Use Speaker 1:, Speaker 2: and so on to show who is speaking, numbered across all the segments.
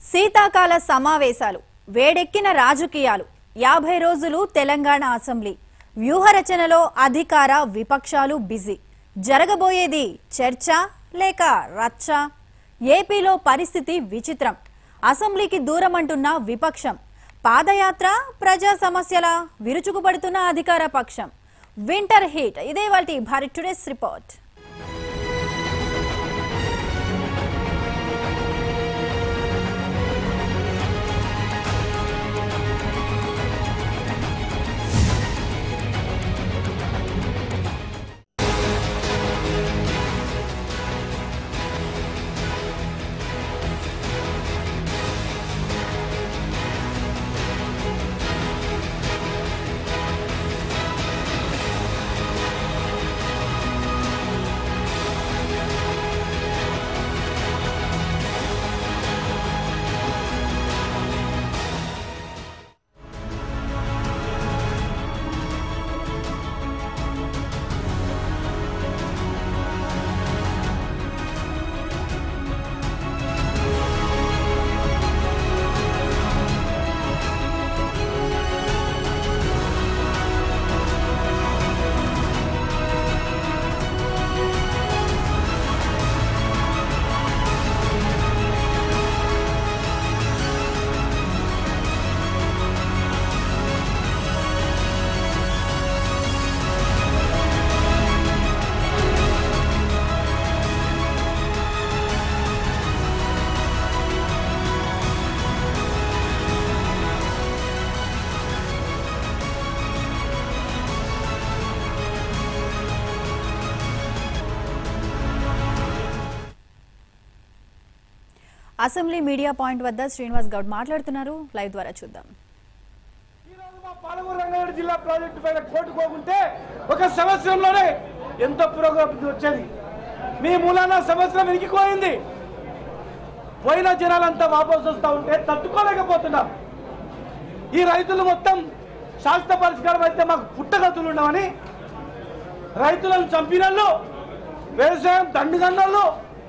Speaker 1: శీతాకాల సమావేశాలు వేడెక్కిన రాజకీయాలు యాభై రోజులు తెలంగాణ అసెంబ్లీ వ్యూహరచనలో అధికార విపక్షాలు బిజీ జరగబోయేది చర్చ లేక రచ్చ ఏపీలో పరిస్థితి విచిత్రం అసెంబ్లీకి దూరం అంటున్న విపక్షం పాదయాత్ర ప్రజా సమస్యల విరుచుకుపడుతున్న అధికార పక్షం వింటర్ హీట్ ఇదే వాటి భారీ today's report assembly media point వద్ద శ్రీనివాస్ గౌడ్ మాట్లాడుతున్నారు లైవ్ ద్వారా చూద్దాం
Speaker 2: ఈరోజు మా పాలమూరు రంగారెడ్డి జిల్లా ప్రాజెక్టు పైన కోర్టు పోకుంటే ఒక సంవత్సరంలోనే ఎంతో పురోగతి వచ్చేది మీ మూలాన సంవత్సరం ఇరిగిపోయింది పోయిన జనాలంతా వాపసు వస్తూ ఉంటే తట్టుకోలేకపోతున్నాం ఈ రైతులు మొత్తం శాస్త్ర పరిష్కారం అయితే మాకు పుట్టగతులు ఉండవని రైతులను చంపినళ్ళు వ్యవసాయం దండుగన్నళ్ళు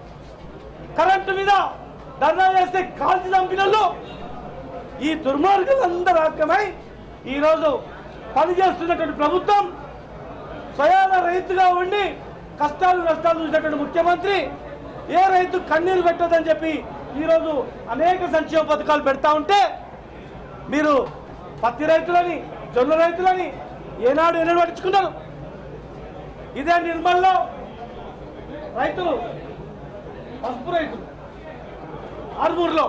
Speaker 2: కరెంటు మీద ధర్నా చేస్తే కాల్చి చంపినళ్ళు ఈ దుర్మార్గులందరూ ఆక్రమై ఈరోజు పనిచేస్తున్నటువంటి ప్రభుత్వం స్వయాన రైతుగా ఉండి కష్టాలు నష్టాలు చూసినటువంటి ముఖ్యమంత్రి ఏ రైతు కన్నీరు పెట్టదని చెప్పి ఈరోజు అనేక సంక్షేమ పథకాలు పెడతా ఉంటే మీరు పత్తి రైతులని జొన్న రైతులని ఏనాడు ఏనాడు పట్టించుకున్నారు ఇదే నిర్మల్లో రైతులు పసుపు రైతులు ఆర్మూర్లో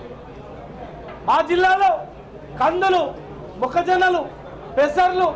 Speaker 2: మా జిల్లాలో కందులు మొక్కజొన్నలు పెసర్లు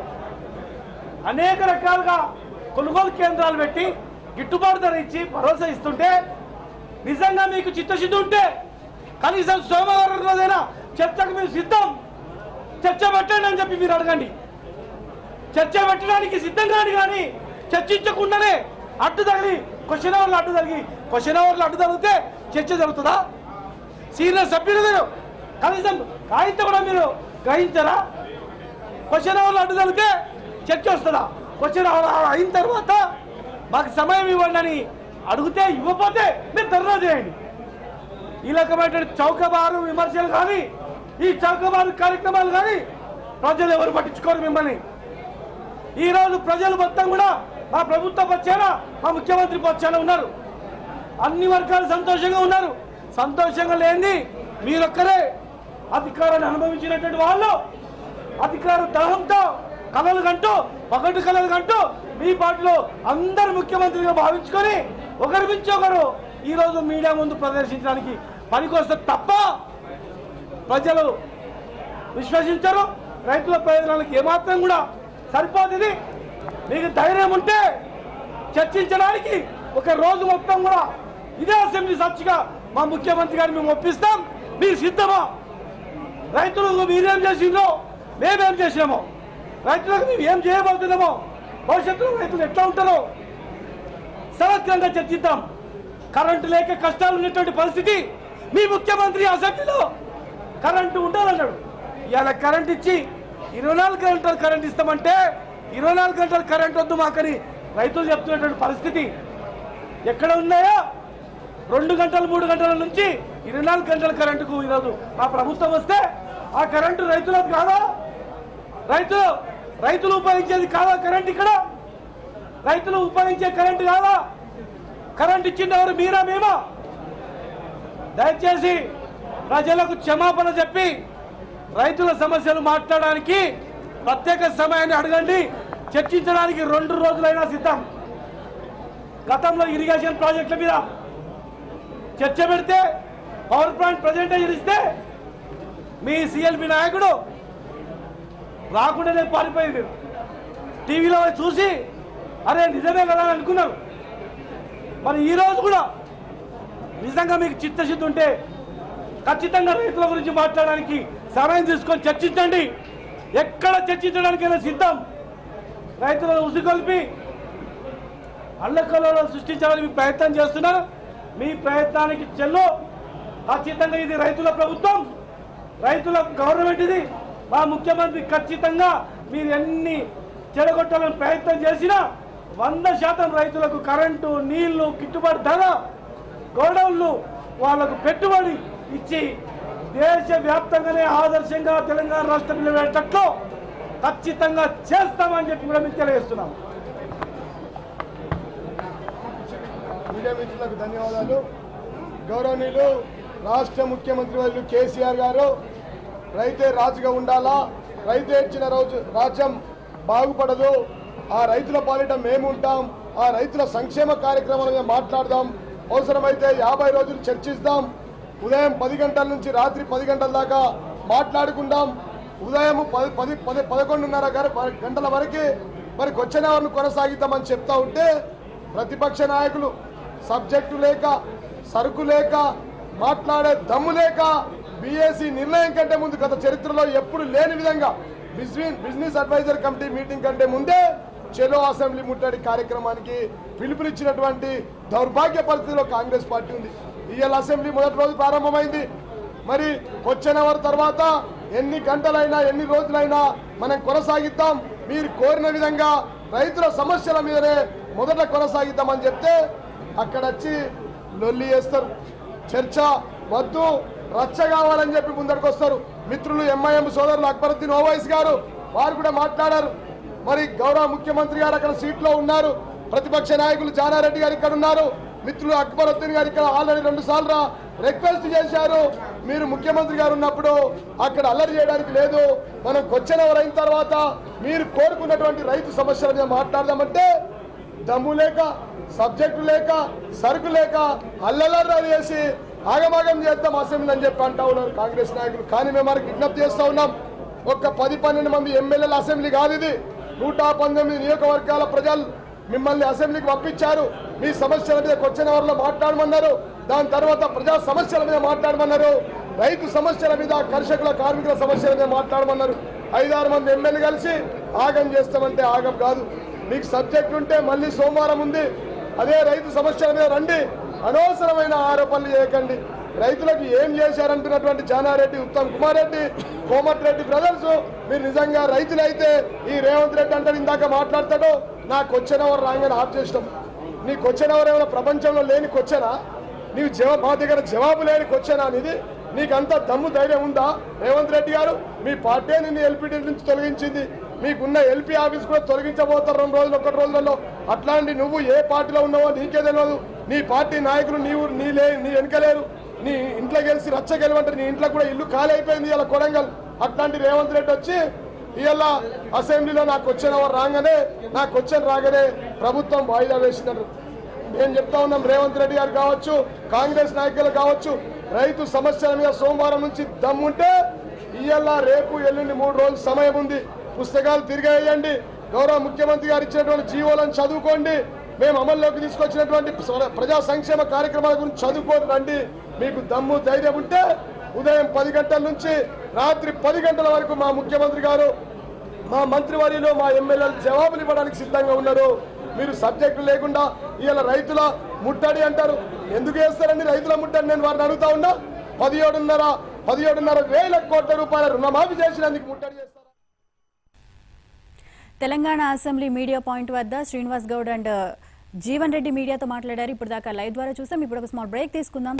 Speaker 2: అనేక రకాలుగా కొనుగోలు కేంద్రాలు పెట్టి గిట్టుబాటు ధర ఇచ్చి భరోసా ఇస్తుంటే నిజంగా మీకు చిత్తశుద్ధి ఉంటే కనీసం సోమవారం రోజైనా చర్చకు మీరు సిద్ధం చర్చ పెట్టండి అని చెప్పి మీరు అడగండి చర్చ పెట్టడానికి సిద్ధం కాని కానీ చర్చించకుండానే అడ్డు తగిలి క్వశ్చన్ అవర్లు అడ్డు తగిలి క్వశ్చన్ అవర్లు అడ్డు తగిలితే చర్చ జరుగుతుందా సీనియర్ సభ్యులు మీరు కనీసం కాగితం కూడా మీరు గ్రహించరా క్వశ్చన్ అవర్లు అడ్డు తగిలితే చర్చ వస్తుందా క్వశ్చన్ అవర్ అయిన తర్వాత మాకు సమయం ఇవ్వండి అని అడిగితే ఇవ్వకపోతే మీరు ధర్నా చేయండి ఈ రకమైనటువంటి చౌకబారు విమర్శలు కానీ ఈ చౌకబారు కార్యక్రమాలు కానీ ప్రజలు ఎవరు పట్టించుకోరు మిమ్మల్ని ఈ రోజు ప్రజలు మొత్తం కూడా మా ప్రభుత్వ పక్షాన మా ముఖ్యమంత్రి పక్షాన ఉన్నారు అన్ని వర్గాలు సంతోషంగా ఉన్నారు సంతోషంగా లేని మీరొక్కరే అధికారాన్ని అనుభవించినటువంటి వాళ్ళు అధికార దాహంతో కలలు కంటూ పగటి కలలు కంటూ మీ పార్టీలో అందరు ముఖ్యమంత్రిగా భావించుకొని ఒకరి మించి ఒకరు ఈ రోజు మీడియా ముందు ప్రదర్శించడానికి పనికొస్తే తప్ప ప్రజలు విశ్వసించరు రైతుల ప్రయోజనాలకు ఏమాత్రం కూడా సరిపోతుంది మీకు ధైర్యం ఉంటే చర్చించడానికి ఒక రోజు మొత్తం కూడా ఇదే అసెంబ్లీ సాక్షిగా మా ముఖ్యమంత్రి గారిని మేము ఒప్పిస్తాం మీరు సిద్ధమా రైతులకు మీరేం చేసిందో మేమేం చేసినామో రైతులకు మేము ఏం చేయబోతున్నామో భవిష్యత్తులో రైతులు ఎట్లా ఉంటారో సమగ్రంగా చర్చిద్దాం కరెంటు లేక కష్టాలు ఉన్నటువంటి పరిస్థితి మీ ముఖ్యమంత్రి అసెంబ్లీలో కరెంటు ఉండాలన్నాడు ఇవాళ కరెంట్ ఇచ్చి ఇరవై నాలుగు గంటలు కరెంట్ ఇస్తామంటే ఇరవై నాలుగు గంటలు కరెంట్ వద్దు మాకని రైతులు చెప్తున్నటువంటి పరిస్థితి ఎక్కడ ఉన్నాయో రెండు గంటలు మూడు గంటల నుంచి ఇరవై నాలుగు గంటల కరెంటుకు ఈరోజు మా ప్రభుత్వం వస్తే ఆ కరెంటు రైతులకు కాదా రైతులు రైతులు ఉపయోగించేది కాదా కరెంట్ ఇక్కడ రైతులు ఉపయోగించే కరెంటు కాదా కరెంట్ ఇచ్చింది ఎవరు మీరా మేమా దయచేసి ప్రజలకు క్షమాపణ చెప్పి రైతుల సమస్యలు మాట్లాడడానికి ప్రత్యేక సమయాన్ని అడగండి చర్చించడానికి రెండు రోజులైనా సిద్ధం గతంలో ఇరిగేషన్ ప్రాజెక్టుల మీద చర్చ పెడితే పవర్ ప్లాంట్ ప్రజెంటేషన్ ఇస్తే మీ సిఎల్పి నాయకుడు రాకుండానే పారిపోయింది టీవీలో చూసి అరే నిజమే కదా అని అనుకున్నారు మరి ఈ రోజు కూడా నిజంగా మీకు చిత్తశుద్ధి ఉంటే ఖచ్చితంగా రైతుల గురించి మాట్లాడడానికి సమయం తీసుకొని చర్చించండి ఎక్కడ చర్చించడానికైనా సిద్ధం రైతులను ఉసిగొల్పి అల్లకల్లో సృష్టించాలని మీ ప్రయత్నం చేస్తున్నారు మీ ప్రయత్నానికి చెల్లు ఖచ్చితంగా ఇది రైతుల ప్రభుత్వం రైతుల గవర్నమెంట్ ఇది మా ముఖ్యమంత్రి ఖచ్చితంగా మీరు ఎన్ని చెడగొట్టాలని ప్రయత్నం చేసినా వంద శాతం రైతులకు కరెంటు నీళ్లు గిట్టుబాటు ధర గోడౌన్లు వాళ్ళకు పెట్టుబడి ఇచ్చి దేశవ్యాప్తంగానే ఆదర్శంగా తెలంగాణ రాష్ట్రం నిలబెట్టట్లు ఖచ్చితంగా చేస్తామని చెప్పి కూడా మీకు తెలియజేస్తున్నాం
Speaker 3: మీడియా మిత్రులకు ధన్యవాదాలు గౌరవనీయులు రాష్ట్ర ముఖ్యమంత్రి వర్యులు కేసీఆర్ గారు రైతే రాజుగా ఉండాలా రైతే ఇచ్చిన రోజు రాజ్యం బాగుపడదు ఆ రైతుల పాలిట మేము ఉంటాం ఆ రైతుల సంక్షేమ కార్యక్రమాల మీద మాట్లాడదాం అవసరమైతే యాభై రోజులు చర్చిస్తాం ఉదయం పది గంటల నుంచి రాత్రి పది గంటల దాకా మాట్లాడుకుందాం ఉదయం పది పది పది పదకొండున్నర గర- గంటల వరకు మరి కొచ్చనవర్ను కొనసాగిద్దామని చెప్తా ఉంటే ప్రతిపక్ష నాయకులు సబ్జెక్టు లేక సరుకు లేక మాట్లాడే దమ్ము లేక బీఏసీ నిర్ణయం కంటే ముందు గత చరిత్రలో ఎప్పుడు లేని విధంగా business business advisor committee meeting కంటే ముందే చెలో అసెంబ్లీ ముట్టడి కార్యక్రమానికి పిలుపునిచ్చినటువంటి దౌర్భాగ్య పరిస్థితిలో కాంగ్రెస్ పార్టీ ఉంది ఇవాళ అసెంబ్లీ మొదటి రోజు ప్రారంభమైంది మరి వచ్చిన వారి తర్వాత ఎన్ని గంటలైనా ఎన్ని రోజులైనా మనం కొనసాగిద్దాం మీరు కోరిన విధంగా రైతుల సమస్యల మీదనే మొదట కొనసాగిద్దామని చెప్తే అక్కడ వచ్చి లొల్లి చేస్తారు చర్చ వద్దు రచ్చ కావాలని చెప్పి ముందరికి వస్తారు మిత్రులు ఎంఐఎం సోదరులు అక్బరుద్దీన్ ఓవైస్ గారు వారు కూడా మాట్లాడారు మరి గౌరవ ముఖ్యమంత్రి గారు అక్కడ సీట్లో ఉన్నారు ప్రతిపక్ష నాయకులు జానారెడ్డి గారు ఇక్కడ ఉన్నారు మిత్రులు అక్బరుద్దీన్ గారు ఇక్కడ ఆల్రెడీ రెండు సార్లు రిక్వెస్ట్ చేశారు మీరు ముఖ్యమంత్రి గారు ఉన్నప్పుడు అక్కడ అల్లరి చేయడానికి లేదు మనం కొచ్చినవరు అయిన తర్వాత మీరు కోరుకున్నటువంటి రైతు సమస్యల మీద మాట్లాడదామంటే దమ్ము లేక సబ్జెక్టు లేక సరుకు లేక అల్లలర్ర చేసి ఆగమాగం చేద్దాం అసెంబ్లీ అని చెప్పి అంటా ఉన్నారు కాంగ్రెస్ నాయకులు కానీ మేము మనకి విజ్ఞప్తి చేస్తా ఉన్నాం ఒక్క పది పన్నెండు మంది ఎమ్మెల్యేల అసెంబ్లీ కాదు ఇది నూట పంతొమ్మిది నియోజకవర్గాల ప్రజలు మిమ్మల్ని అసెంబ్లీకి పంపించారు మీ సమస్యల మీద వచ్చిన వారిలో మాట్లాడమన్నారు దాని తర్వాత ప్రజా సమస్యల మీద మాట్లాడమన్నారు రైతు సమస్యల మీద కర్షకుల కార్మికుల సమస్యల మీద మాట్లాడమన్నారు ఐదారు మంది ఎమ్మెల్యే కలిసి ఆగం చేస్తామంటే ఆగం కాదు మీకు సబ్జెక్ట్ ఉంటే మళ్ళీ సోమవారం ఉంది అదే రైతు సమస్యల మీద రండి అనవసరమైన ఆరోపణలు చేయకండి రైతులకు ఏం చేశారంటున్నటువంటి జానారెడ్డి ఉత్తమ్ కుమార్ రెడ్డి కోమటిరెడ్డి బ్రదర్స్ మీరు నిజంగా రైతులైతే ఈ రేవంత్ రెడ్డి అంటే ఇందాక మాట్లాడతాడు నాకు వచ్చినవారు రాగానే ఆఫ్ చేసినాం నీకు వచ్చినవారు ఏమైనా ప్రపంచంలో లేని కొచ్చనా నీవు జవా మా దగ్గర జవాబు లేని కొచ్చనా అనేది నీకంత దమ్ము ధైర్యం ఉందా రేవంత్ రెడ్డి గారు మీ పార్టీ నిన్ను ఎల్పిడి నుంచి తొలగించింది మీకున్న ఎల్పీ ఆఫీస్ కూడా తొలగించబోతారు రెండు రోజులు ఒకటి రోజులలో అట్లాంటి నువ్వు ఏ పార్టీలో ఉన్నావో నీకే తెలియదు నీ పార్టీ నాయకులు నీవు నీ లే నీ వెనకలేరు నీ ఇంట్లో గెలిచి రచ్చ గెలవంటారు నీ ఇంట్లో కూడా ఇల్లు ఖాళీ అయిపోయింది ఇలా కొడంగల్ అట్లాంటి రేవంత్ రెడ్డి వచ్చి ఇవాళ అసెంబ్లీలో నాకు వచ్చిన వారు రాగానే నాకు వచ్చిన రాగానే ప్రభుత్వం వాయిదా వేసినారు మేము చెప్తా ఉన్నాం రేవంత్ రెడ్డి గారు కావచ్చు కాంగ్రెస్ నాయకులు కావచ్చు రైతు సమస్యల మీద సోమవారం నుంచి దమ్ముంటే ఇవాళ రేపు ఎల్లుండి మూడు రోజులు సమయం ఉంది పుస్తకాలు తిరిగేయండి గౌరవ ముఖ్యమంత్రి గారు ఇచ్చినటువంటి జీవోలను చదువుకోండి మేము అమల్లోకి తీసుకొచ్చినటువంటి ప్ర- ప్రజా సంక్షేమ కార్యక్రమాల గురించి చదువుకోండి రండి మీకు దమ్ము ధైర్యం ఉంటే ఉదయం పది గంటల నుంచి రాత్రి పది గంటల వరకు మా ముఖ్యమంత్రి గారు మా మంత్రివర్యులు మా ఎమ్మెల్యేలు జవాబులు ఇవ్వడానికి సిద్ధంగా ఉన్నారు మీరు సబ్జెక్టు లేకుండా ఇవాళ రైతుల ముట్టడి అంటారు ఎందుకు వేస్తారండి రైతుల ముట్టడి నేను వారిని అడుగుతా ఉన్నా పదిహేడున్నర పదిహేడున్నర వేల కోట్ల రూపాయల రుణమాఫీ చేసినందుకు ముట్టడి చేస్తారు
Speaker 1: తెలంగాణ అసెంబ్లీ మీడియా పాయింట్ వద్ద శ్రీనివాస్ గౌడ్ అండ్ జీవన్ రెడ్డి మీడియాతో మాట్లాడారు ఇప్పుడు దాకా లైవ్ ద్వారా చూసాం ఇప్పుడు ఒక స్మాల్ బ్రేక్ తీసుకుందాం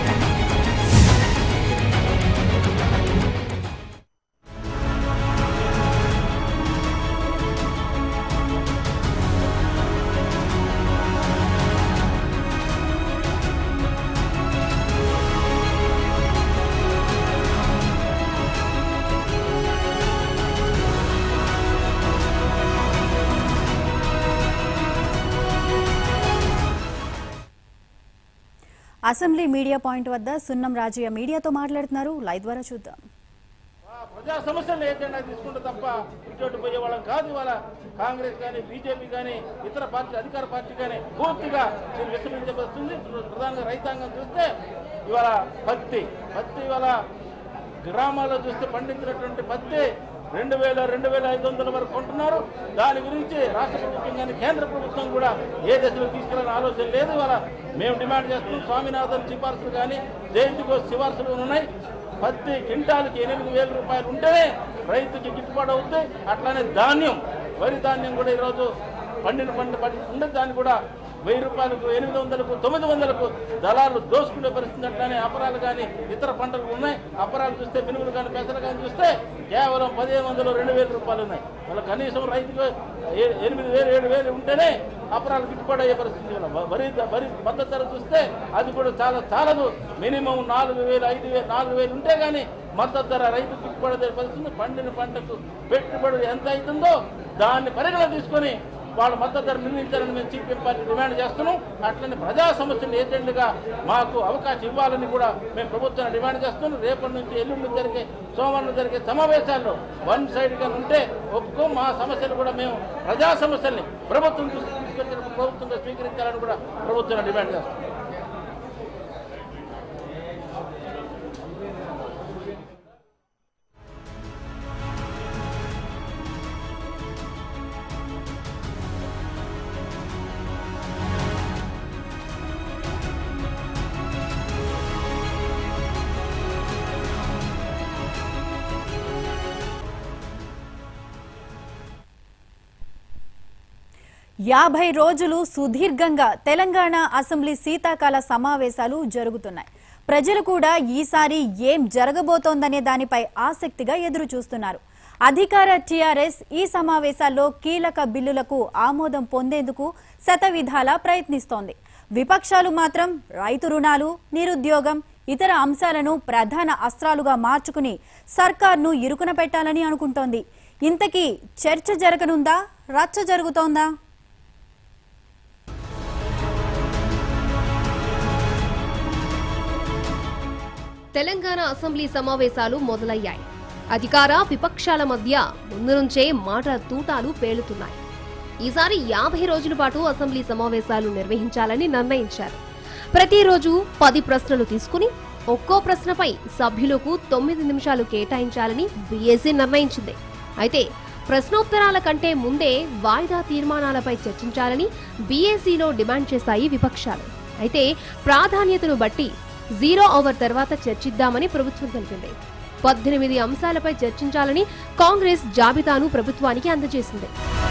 Speaker 1: అసెంబ్లీ మీడియా పాయింట్ వద్ద సున్నం రాజయ్య మీడియాతో మాట్లాడుతున్నారు లైవ్ ద్వారా చూద్దాం
Speaker 2: ఆ ప్రజా సమస్యలు ఏదైనా తీసుకుంటే తప్ప ఇటువంటి పోయే వాళ్ళం కాదు ఇవాళ కాంగ్రెస్ కానీ బీజేపీ కానీ ఇతర పార్టీ అధికార పార్టీ కానీ పూర్తిగా దీన్ని విస్మరించబడుతుంది ప్రధానంగా రైతాంగం చూస్తే ఇవాళ పత్తి పత్తి ఇవాళ గ్రామాల్లో చూస్తే పండించినటువంటి పత్తి రెండు వేల రెండు వేల ఐదు వందల వరకు కొంటున్నారు దాని గురించి రాష్ట్ర ప్రభుత్వం కానీ కేంద్ర ప్రభుత్వం కూడా ఏ దశలో తీసుకెళ్ళాలని ఆలోచన లేదు ఇవాళ మేము డిమాండ్ చేస్తున్నాం స్వామినాథన్ సిఫార్సులు కానీ జయంతికో సిఫార్సులు ఉన్నాయి పత్తి క్వింటాల్కి ఎనిమిది వేల రూపాయలు ఉంటేనే రైతుకి గిట్టుబాటు అవుతుంది అట్లానే ధాన్యం వరి ధాన్యం కూడా ఈరోజు పండిన పంట పండి ఉండే దాన్ని కూడా వెయ్యి రూపాయలకు ఎనిమిది వందలకు తొమ్మిది వందలకు దళాలు దోసుకునే పరిస్థితి అట్లానే అపరాలు కానీ ఇతర పంటలు ఉన్నాయి అపరాలు చూస్తే మినుములు కానీ పెసలు కానీ చూస్తే కేవలం పదిహేను వందలు రెండు వేల రూపాయలు ఉన్నాయి వాళ్ళ కనీసం రైతుకు ఏ- ఎనిమిది వేలు ఏడు వేలు ఉంటేనే అపరాలు గిట్టుబాటు అయ్యే పరిస్థితి ఉంది. వ- వరి వరి మద్దతు ధర చూస్తే అది కూడా చాలా చాలదు మినిమం నాలుగు వేలు ఐదు వేలు నాలుగు వేలు ఉంటే కానీ మద్దతు ధర రైతు గిట్టుబాటు అయ్యే పరిస్థితి ఉంది. పండిన పంటకు పెట్టుబడి ఎంత అవుతుందో దాన్ని పరిగణ తీసుకొని వాళ్ళ మద్దతు ధర నిర్ణయించాలని మేము సిపిఎం పార్టీ డిమాండ్ చేస్తున్నాం అట్లనే ప్రజా సమస్యలు ఏజెంట్గా మాకు అవకాశం ఇవ్వాలని కూడా మేము ప్రభుత్వాన్ని డిమాండ్ చేస్తున్నాం రేపటి నుంచి ఎల్లుండి జరిగే సోమవారం జరిగే సమావేశాల్లో వన్ సైడ్గా ఉంటే ఒప్పుకో మా సమస్యలు కూడా మేము ప్రజా సమస్యల్ని ప్రభుత్వం దృష్టికి తీసుకొచ్చినప్పుడు ప్రభుత్వంగా స్వీకరించాలని కూడా ప్రభుత్వాన్ని డిమాండ్ చేస్తున్నాం
Speaker 1: యాభై రోజులు సుదీర్ఘంగా తెలంగాణ అసెంబ్లీ శీతాకాల సమావేశాలు జరుగుతున్నాయి ప్రజలు కూడా ఈసారి ఏం జరగబోతోందనే దానిపై ఆసక్తిగా ఎదురు చూస్తున్నారు అధికార టీఆర్ఎస్ ఈ సమావేశాల్లో కీలక బిల్లులకు ఆమోదం పొందేందుకు శతవిధాలా ప్రయత్నిస్తోంది విపక్షాలు మాత్రం రైతు రుణాలు నిరుద్యోగం ఇతర అంశాలను ప్రధాన అస్త్రాలుగా మార్చుకుని సర్కార్ను ఇరుకున పెట్టాలని అనుకుంటోంది ఇంతకీ చర్చ జరగనుందా రచ్చ జరుగుతోందా
Speaker 4: తెలంగాణ అసెంబ్లీ సమావేశాలు మొదలయ్యాయి అధికార విపక్షాల మధ్య ముందు నుంచే మాటల తూటాలు పేలుతున్నాయి ఈసారి యాభై రోజుల పాటు అసెంబ్లీ సమావేశాలు నిర్వహించాలని నిర్ణయించారు ప్రతిరోజు పది ప్రశ్నలు తీసుకుని ఒక్కో ప్రశ్నపై సభ్యులకు తొమ్మిది నిమిషాలు కేటాయించాలని బీఏసీ నిర్ణయించింది అయితే ప్రశ్నోత్తరాల కంటే ముందే వాయిదా తీర్మానాలపై చర్చించాలని బీఏసీలో డిమాండ్ చేశాయి విపక్షాలు అయితే ప్రాధాన్యతను బట్టి జీరో ఓవర్ తర్వాత చర్చిద్దామని ప్రభుత్వం తెలిపింది పద్దెనిమిది అంశాలపై చర్చించాలని కాంగ్రెస్ జాబితాను ప్రభుత్వానికి అందజేసింది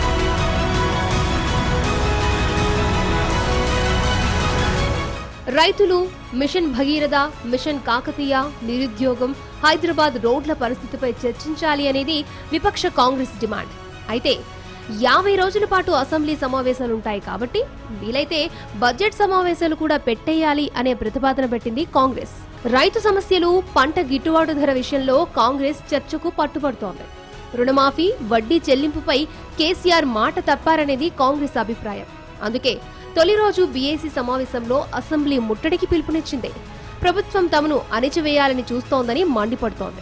Speaker 4: రైతులు మిషన్ భగీరథ మిషన్ కాకతీయ నిరుద్యోగం హైదరాబాద్ రోడ్ల పరిస్థితిపై చర్చించాలి అనేది విపక్ష కాంగ్రెస్ డిమాండ్ అయితే యాభై రోజుల పాటు అసెంబ్లీ సమావేశాలుంటాయి కాబట్టి వీలైతే బడ్జెట్ సమావేశాలు కూడా పెట్టేయాలి అనే ప్రతిపాదన పెట్టింది కాంగ్రెస్ రైతు సమస్యలు పంట గిట్టుబాటు ధర విషయంలో కాంగ్రెస్ చర్చకు పట్టుబడుతోంది రుణమాఫీ వడ్డీ చెల్లింపుపై కేసీఆర్ మాట తప్పారనేది కాంగ్రెస్ అభిప్రాయం అందుకే తొలి రోజు బీఏసీ సమావేశంలో అసెంబ్లీ ముట్టడికి పిలుపునిచ్చింది ప్రభుత్వం తమను అణిచివేయాలని చూస్తోందని మండిపడుతోంది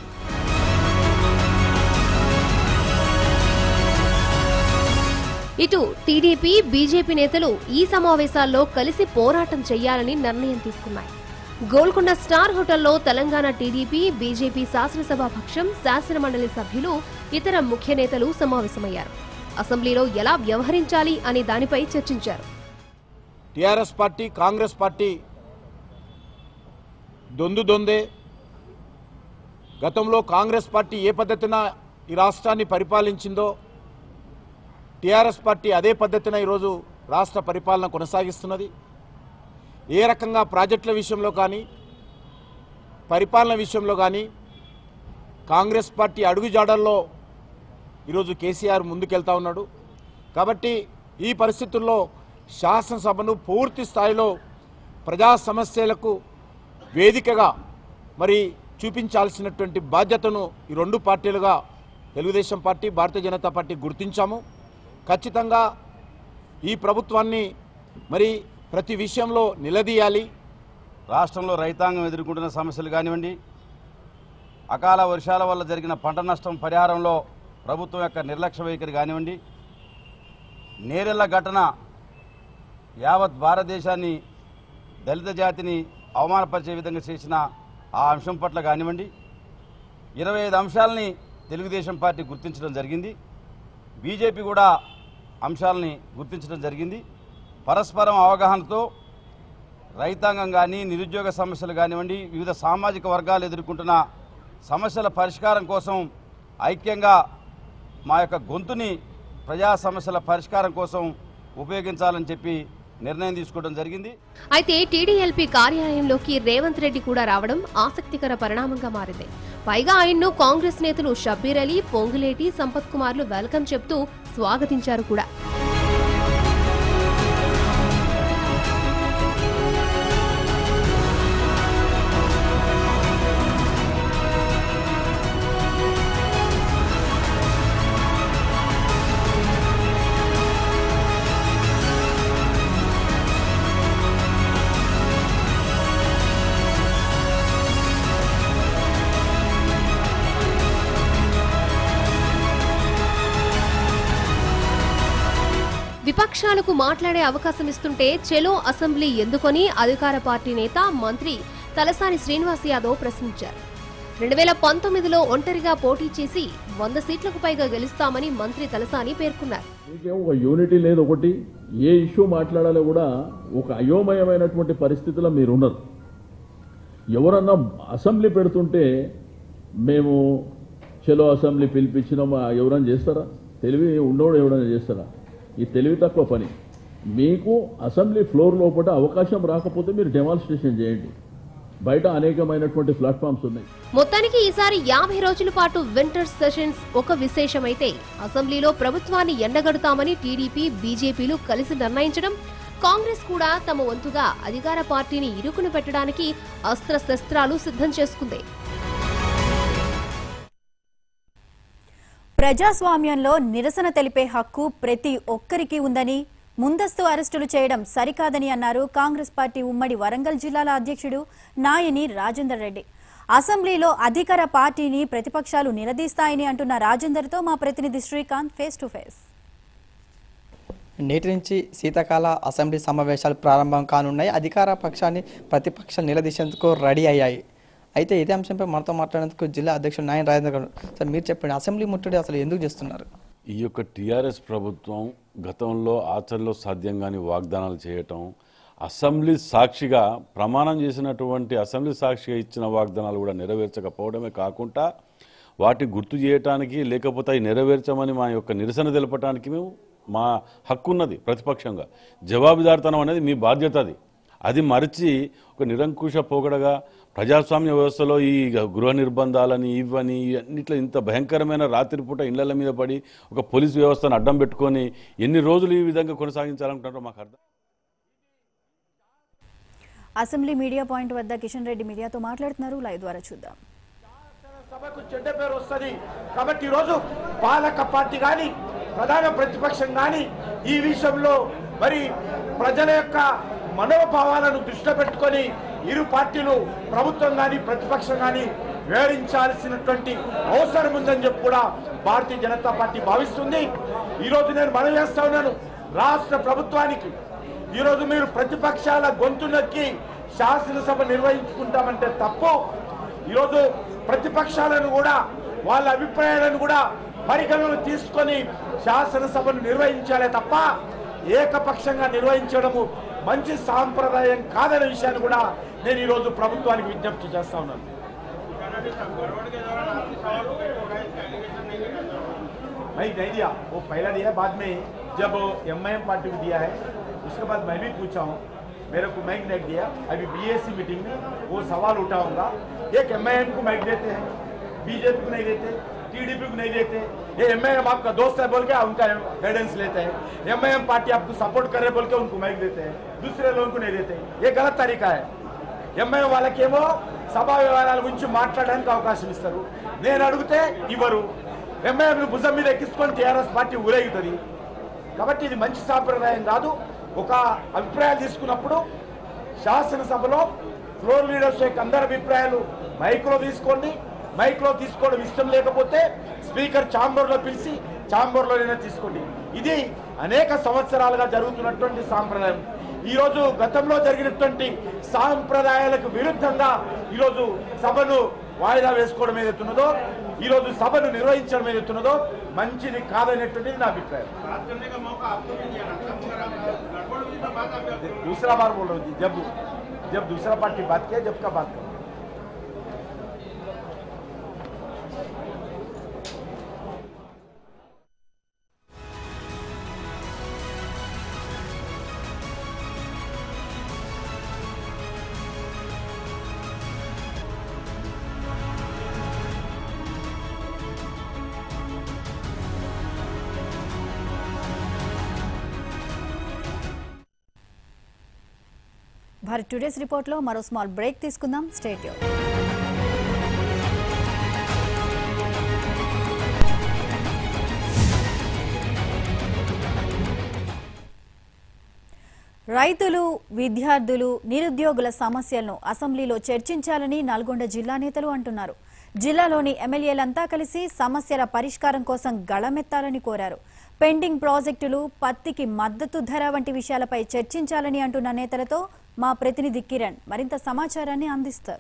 Speaker 4: ఇటు టీడీపీ బీజేపీ నేతలు ఈ సమావేశాల్లో కలిసి పోరాటం చేయాలని నిర్ణయం తీసుకున్నాయి గోల్కొండ స్టార్ హోటల్లో తెలంగాణ టీడీపీ బీజేపీ శాసనసభాపక్షం శాసనమండలి సభ్యులు ఇతర ముఖ్య నేతలు సమావేశమయ్యారు అసెంబ్లీలో ఎలా వ్యవహరించాలి అనే దానిపై చర్చించారు
Speaker 5: టీఆర్ఎస్ పార్టీ కాంగ్రెస్ పార్టీ దొందు దొందే గతంలో కాంగ్రెస్ పార్టీ ఏ పద్ధతిన ఈ రాష్ట్రాన్ని పరిపాలించిందో టీఆర్ఎస్ పార్టీ అదే పద్ధతిన ఈరోజు రాష్ట్ర పరిపాలన కొనసాగిస్తున్నది ఏ రకంగా ప్రాజెక్టుల విషయంలో కానీ పరిపాలన విషయంలో కానీ కాంగ్రెస్ పార్టీ అడుగుజాడల్లో ఈరోజు కేసీఆర్ ముందుకెళ్తా ఉన్నాడు కాబట్టి ఈ పరిస్థితుల్లో శాసనసభను పూర్తి స్థాయిలో ప్రజా సమస్యలకు వేదికగా మరి చూపించాల్సినటువంటి బాధ్యతను ఈ రెండు పార్టీలుగా తెలుగుదేశం పార్టీ భారతీయ జనతా పార్టీ గుర్తించాము ఖచ్చితంగా ఈ ప్రభుత్వాన్ని మరి ప్రతి విషయంలో నిలదీయాలి
Speaker 6: రాష్ట్రంలో రైతాంగం ఎదుర్కొంటున్న సమస్యలు కానివ్వండి అకాల వర్షాల వల్ల జరిగిన పంట నష్టం పరిహారంలో ప్రభుత్వం యొక్క నిర్లక్ష్య వైఖరి కానివ్వండి నేరెళ్ల ఘటన యావత్ భారతదేశాన్ని దళిత జాతిని అవమానపరిచే విధంగా చేసిన ఆ అంశం పట్ల కానివ్వండి ఇరవై ఐదు అంశాలని తెలుగుదేశం పార్టీ గుర్తించడం జరిగింది బీజేపీ కూడా అంశాలని గుర్తించడం జరిగింది పరస్పరం అవగాహనతో రైతాంగం కానీ నిరుద్యోగ సమస్యలు కానివ్వండి వివిధ సామాజిక వర్గాలు ఎదుర్కొంటున్న సమస్యల పరిష్కారం కోసం ఐక్యంగా మా యొక్క గొంతుని ప్రజా సమస్యల పరిష్కారం కోసం ఉపయోగించాలని చెప్పి నిర్ణయం తీసుకోవడం జరిగింది
Speaker 4: అయితే టీడీఎల్పీ కార్యాలయంలోకి రేవంత్ రెడ్డి కూడా రావడం ఆసక్తికర పరిణామంగా మారింది పైగా ఆయన్ను కాంగ్రెస్ నేతలు షబ్బీర్ అలీ పొంగులేటి సంపత్ కుమార్లు వెల్కమ్ చెప్తూ స్వాగతించారు కూడా విపక్షాలకు మాట్లాడే అవకాశం ఇస్తుంటే చెలో అసెంబ్లీ ఎందుకొని అధికార పార్టీ నేత మంత్రి తలసాని శ్రీనివాస్ యాదవ్ ప్రశ్నించారు రెండు వేల పంతొమ్మిదిలో ఒంటరిగా పోటీ చేసి వంద సీట్లకు పైగా గెలుస్తామని మంత్రి తలసాని పేర్కొన్నారు
Speaker 7: మీకేం ఒక యూనిటీ లేదు ఒకటి ఏ ఇష్యూ మాట్లాడాలో కూడా ఒక అయోమయమైనటువంటి పరిస్థితిలో మీరు ఉన్నారు ఎవరన్నా అసెంబ్లీ పెడుతుంటే మేము చలో అసెంబ్లీ పిలిపించినాం ఎవరైనా చేస్తారా తెలివి ఉన్నోడు ఎవరైనా చేస్తారా ఈ తెలివి తక్కువ పని మీకు అసెంబ్లీ ఫ్లోర్ లోపల అవకాశం రాకపోతే మీరు డెమాన్స్ట్రేషన్ చేయండి బయట అనేకమైనటువంటి ప్లాట్ఫామ్స్ ఉన్నాయి
Speaker 4: మొత్తానికి ఈసారి యాభై రోజుల పాటు వింటర్ సెషన్స్ ఒక విశేషమైతే అసెంబ్లీలో ప్రభుత్వాన్ని ఎండగడతామని టీడీపీ బీజేపీలు కలిసి నిర్ణయించడం కాంగ్రెస్ కూడా తమ వంతుగా అధికార పార్టీని ఇరుకును పెట్టడానికి అస్త్రశస్త్రాలు సిద్ధం చేసుకుంది
Speaker 1: ప్రజాస్వామ్యంలో నిరసన తెలిపే హక్కు ప్రతి ఒక్కరికి ఉందని ముందస్తు అరెస్టులు చేయడం సరికాదని అన్నారు కాంగ్రెస్ పార్టీ ఉమ్మడి వరంగల్ జిల్లాల అధ్యక్షుడు నాయని రాజేందర్ రెడ్డి అసెంబ్లీలో అధికార పార్టీని ప్రతిపక్షాలు నిలదీస్తాయని అంటున్న రాజేందర్తో మా ప్రతినిధి శ్రీకాంత్ ఫేస్ టు ఫేస్
Speaker 8: నేటి నుంచి శీతాకాల అసెంబ్లీ సమావేశాలు ప్రారంభం కానున్నాయి అధికార పక్షాన్ని ప్రతిపక్షాలు నిలదీసేందుకు రెడీ అయ్యాయి అయితే ఇదే అంశంపై మనతో మాట్లాడేందుకు జిల్లా అధ్యక్షుడు నాయన రాజేంద్ర గారు సార్ మీరు చెప్పండి అసెంబ్లీ ముట్టడి అసలు ఎందుకు చేస్తున్నారు
Speaker 9: ఈ యొక్క టీఆర్ఎస్ ప్రభుత్వం గతంలో ఆచరణలో సాధ్యం కాని వాగ్దానాలు చేయటం అసెంబ్లీ సాక్షిగా ప్రమాణం చేసినటువంటి అసెంబ్లీ సాక్షిగా ఇచ్చిన వాగ్దానాలు కూడా నెరవేర్చకపోవడమే కాకుండా వాటి గుర్తు చేయటానికి లేకపోతే అవి నెరవేర్చమని మా యొక్క నిరసన తెలపడానికి మేము మా హక్కు ఉన్నది ప్రతిపక్షంగా జవాబుదారితనం అనేది మీ బాధ్యత అది అది మరిచి ఒక నిరంకుశ పోగడగా ప్రజాస్వామ్య వ్యవస్థలో ఈ గృహ నిర్బంధాలని ఇవని అన్నిట్లో ఇంత భయంకరమైన రాత్రిపూట ఇళ్ల మీద పడి ఒక పోలీస్ వ్యవస్థను అడ్డం పెట్టుకొని ఎన్ని రోజులు ఈ విధంగా కొనసాగించాలనుకుంటారో మాకు అర్థం
Speaker 1: అసెంబ్లీ మీడియా పాయింట్ వద్ద కిషన్ రెడ్డి మీడియాతో మాట్లాడుతున్నారు లైవ్ ద్వారా చూద్దాం
Speaker 2: సభకు చెడ్డ పేరు వస్తుంది కాబట్టి ఈరోజు పాలక పార్టీ కానీ ప్రధాన ప్రతిపక్షం కానీ ఈ విషయంలో మరి ప్రజల యొక్క మనోభావాలను దృష్టిలో పెట్టుకొని ఇరు పార్టీలు ప్రభుత్వం కానీ ప్రతిపక్షం కానీ వివరించాల్సినటువంటి అవసరం ఉందని చెప్పి కూడా భారతీయ జనతా పార్టీ భావిస్తుంది ఈరోజు నేను మనవి చేస్తా ఉన్నాను రాష్ట్ర ప్రభుత్వానికి ఈరోజు మీరు ప్రతిపక్షాల గొంతు నొక్కి శాసనసభ నిర్వహించుకుంటామంటే తప్పు ఈరోజు ప్రతిపక్షాలను కూడా వాళ్ళ అభిప్రాయాలను కూడా పరిగణన తీసుకొని శాసనసభను నిర్వహించాలే తప్ప ఏకపక్షంగా నిర్వహించడము మంచి సాంప్రదాయం కాదనే విషయాన్ని కూడా నేను ఈరోజు ప్రభుత్వానికి విజ్ఞప్తి చేస్తా ఉన్నాను नहीं नहीं दिया वो पहला दिया बाद में जब एम पार्टी को दिया है
Speaker 5: उसके बाद मैं भी पूछा हूँ मेरे को माइक नहीं दिया अभी बीएससी मीटिंग में वो सवाल उठाऊंगा एक एम को माइक देते हैं बीजेपी को नहीं देते टीडीपी को नहीं देते ये एम आपका दोस्त है बोल के उनका गाइडेंस लेते हैं एम पार्टी आपको सपोर्ट करे बोल के उनको माइक देते हैं दूसरे लोगों को नहीं देते ये गलत तरीका है ఎంఐ వాళ్ళకేమో సభా వ్యవహారాల గురించి మాట్లాడడానికి అవకాశం ఇస్తారు నేను అడిగితే ఇవ్వరు ఎంఐఎంను భుజం మీద ఎక్కించుకొని టీఆర్ఎస్ పార్టీ ఊరేగుతుంది కాబట్టి ఇది మంచి సాంప్రదాయం కాదు ఒక అభిప్రాయాలు తీసుకున్నప్పుడు శాసనసభలో ఫ్లోర్ లీడర్స్ యొక్క అందరి అభిప్రాయాలు మైక్లో తీసుకోండి మైక్లో తీసుకోవడం ఇష్టం లేకపోతే స్పీకర్ ఛాంబర్లో పిలిచి ఛాంబర్లోనైనా తీసుకోండి ఇది అనేక సంవత్సరాలుగా జరుగుతున్నటువంటి సాంప్రదాయం ఈరోజు గతంలో జరిగినటువంటి సాంప్రదాయాలకు విరుద్ధంగా ఈరోజు సభను వాయిదా వేసుకోవడం ఏదైతున్నదో ఈరోజు సభను నిర్వహించడం ఏదైతున్నదో మంచిది కాదనేటువంటిది నా అభిప్రాయం दूसरा बार बोल रहा हूँ जी जब जब दूसरा पार्टी बात किया जब का बात करो
Speaker 1: భారత్ టుడేస్ రిపోర్ట్లో మరో స్మాల్ బ్రేక్ తీసుకుందాం స్టేట్ రైతులు విద్యార్థులు నిరుద్యోగుల సమస్యలను అసెంబ్లీలో చర్చించాలని నల్గొండ జిల్లా నేతలు అంటున్నారు జిల్లాలోని ఎమ్మెల్యేలంతా కలిసి సమస్యల పరిష్కారం కోసం గళమెత్తాలని కోరారు పెండింగ్ ప్రాజెక్టులు పత్తికి మద్దతు ధర వంటి విషయాలపై చర్చించాలని అంటున్న నేతలతో మా ప్రతినిధి కిరణ్ మరింత సమాచారాన్ని అందిస్తారు